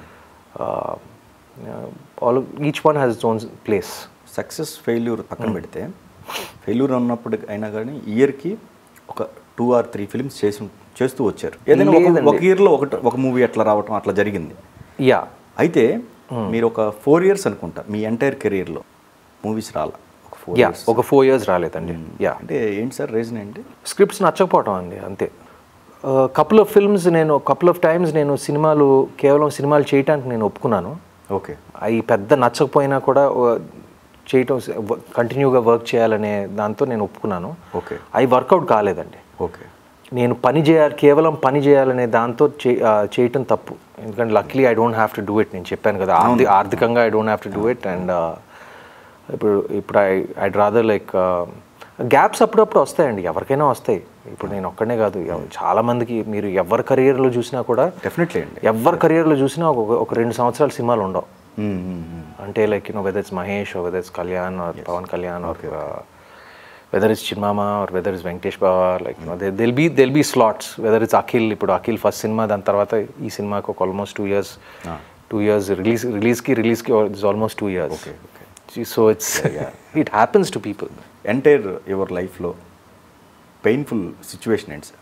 all each one has own place success failure పక్కన పెడితే failure ఉన్నప్పుడు అయినా కానీ ఇయర్కి ఒక two are three films చేసి చేస్తూ వచ్చారు ఏదైనా ఒక- లేదండి. ఒక ఇయర్లో ఒక ఒక మూవీ అట్లా రావటం అట్లా జరిగింది యా అయితే మీరు ఒక ఫోర్ ఇయర్స్ అనుకుంటా మీ ఎంటైర్ కెరీర్లో మూవీస్ రాల ఒక ఫోర్ యా ఇయర్స్ ఒక ఫోర్ ఇయర్స్ రాలేదండి యా అంటే ఏంటి సార్ రీజన్ ఏంటి స్క్రిప్ట్స్ నచ్చకపోవటం అండి అంతే కపుల్ ఆఫ్ ఫిల్మ్స్ నేను కపుల్ ఆఫ్ టైమ్స్ నేను సినిమాలు కేవలం సినిమాలు చేయటానికి నేను ఒప్పుకున్నాను ఓకే అవి పెద్ద నచ్చకపోయినా కూడా uh, చేయటం కంటిన్యూగా వర్క్ చేయాలనే దాంతో నేను ఒప్పుకున్నాను ఓకే అవి వర్కౌట్ కాలేదండి ఓకే నేను పని చేయాలి కేవలం పని చేయాలనే దాంతో చే- ఆ, చేయటం తప్పు ఎందుకంటే luckily I don't have to do it నేను చెప్పాను కదా ఆర్థి ఆర్థికంగా I don't have to do it and ఇప్పుడు ఇప్పుడు I I'd rather like gaps అప్పుడప్పుడు వస్తాయండి ఎవరికైనా వస్తాయి ఇప్పుడు నేను ఒక్కనే కాదు ఎవ- చాలా మందికి మీరు ఎవరి కెరియర్లో చూసినా కూడా డెఫినెట్లీ అండి ఎవరి కెరియర్లో చూసినా ఒక ఒక రెండు సంవత్సరాల సినిమాలు ఉండవు మ్మ్, మ్మ్, మ్మ్. అంటే like you know whether it's Mahesh or whether it's Kalyan or Pavan Kalyan or whether it's చిన్మామా or whether is Venkatesh Baba like you know they'll be they'll be slots whether it's Akhil ఇప్పుడు అఖిల్ ఫస్ట్ సినిమా దాని తర్వాత ఈ సినిమాకి ఒక almost two years two years release రిలీజ్కి రిలీజ్కి it's almost two years okay okay so it's it happens to people entire your లైఫ్లో పెయిన్ఫుల్ సిచ్యువేషన్ ఏంటి సార్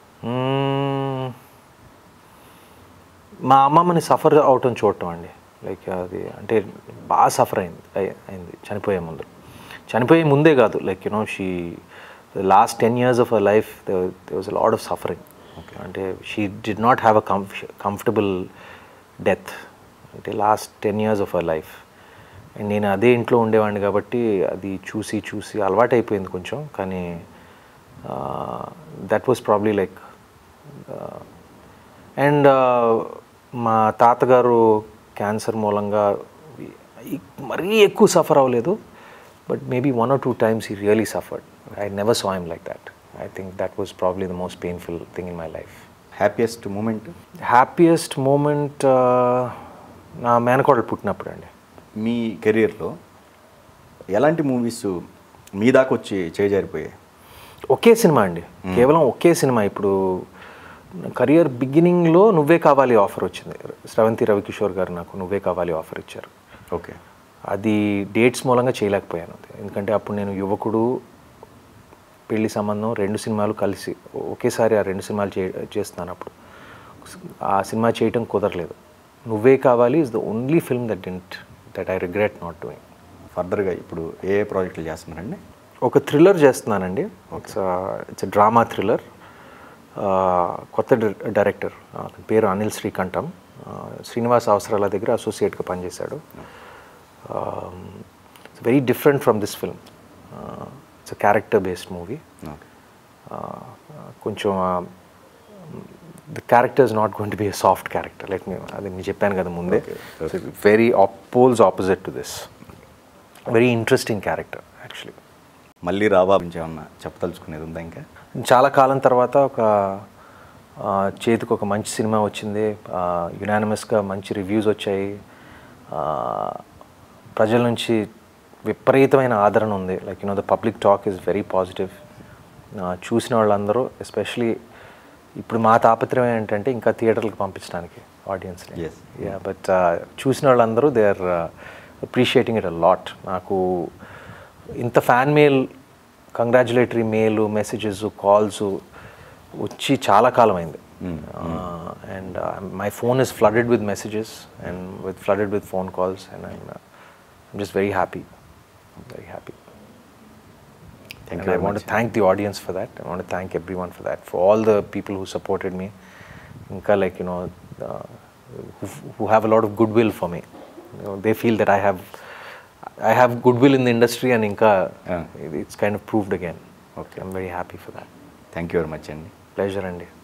మా అమ్మమ్మని సఫర్ అవటం చూడటం అండి లైక్ అది అంటే బాగా సఫర్ అయింది అయి- అయింది చనిపోయే ముందు చనిపోయే ముందే కాదు like you know she last ten years of her life they was a lot of suffering అంటే she did not have a comf comfortable death అంటే last ten years of her life and నేను అదే ఇంట్లో ఉండేవాడిని కాబట్టి అది చూసి చూసి అలవాటైపోయింది కొంచెం కానీ that was probably like and మా తాతగారు క్యాన్సర్ మూలంగా ఈ- మరీ ఎక్కువ సఫర్ అవ్వలేదు but maybe one or two times he really suffered I never saw him like that I think that was probably the most painful thing in my life happiest moment happiest moment నా మేనకోడలు పుట్టినప్పుడు అండి మీ కెరీర్లో ఎలాంటి movies మీ దాకా వచ్చి చేజారిపోయాయి ఒకే cinema అండి కేవలం ఒకే సినిమా ఇప్పుడు కెరియర్ బిగినింగ్లో నువ్వే కావాలి ఆఫర్ వచ్చింది స్రవంతి రవికిషోర్ గారు నాకు నువ్వే కావాలి ఆఫర్ ఇచ్చారు ఓకే అది డేట్స్ మూలంగా చేయలేకపోయాను ఎందుకంటే అప్పుడు నేను యువకుడు పెళ్లి సంబంధం రెండు సినిమాలు కలిసి ఒకేసారి ఆ రెండు సినిమాలు చే చేస్తున్నాను అప్పుడు ఆ సినిమా చేయటం కుదరలేదు నువ్వే కావాలి is the only film that didn't that I regret not doing ఫర్దర్గా ఇప్పుడు ఏ ఏ ప్రాజెక్టులు చేస్తున్నారండి ఒక థ్రిల్లర్ చేస్తున్నానండి ఇట్స్ ఇట్స్ డ్రామా థ్రిల్లర్ కొత్త డై- డైరెక్టర్ అతని పేరు అనిల్ శ్రీకంఠం ఆ, శ్రీనివాస్ అవసరాల దగ్గర అసోసియేట్గా పనిచేశాడు it's very different from this film it's character based movie okay కొంచెం the character is not going to be a soft character like మేము అది నేను చెప్పాను కదా ముందే very poles opposite to this very interesting character actually మళ్ళీ రావా గురించి ఏమన్నా చెప్పదలుచుకునేది ఉందా ఇంకా చాలా కాలం తర్వాత ఒక ఆ, చేతికి ఒక మంచి సినిమా వచ్చింది యునానిమస్గా మంచి రివ్యూస్ వచ్చాయి ఆ, ప్రజల నుంచి విపరీతమైన ఆదరణ ఉంది like you know the public talk is very positive చూసిన వాళ్ళందరూ ఎస్పెషలీ ఇప్పుడు మా తాపత్రయం ఏంటంటే ఇంకా థియేటర్లకు పంపించడానికి ఆడియన్స్ని Yes. యా బట్ చూసిన వాళ్ళందరూ they are appreciating it a lot నాకు ఇంత fan mail congratulatory mail messages calls వచ్చి చాలా కాలం అయింది and my phone is flooded with messages and with flooded with phone calls and I'm just very happy very happy Thank and you I very want much. to thank the audience for that. I want to thank everyone for that, for all the people who supported me. Inka, like, you know, uh, who, who have a lot of goodwill for me. You know, they feel that I have, I have goodwill in the industry and Inka, Yeah. it- it's kind of proved again. Okay. I'm very happy for that. Thank you very much అండి Pleasure, Andy.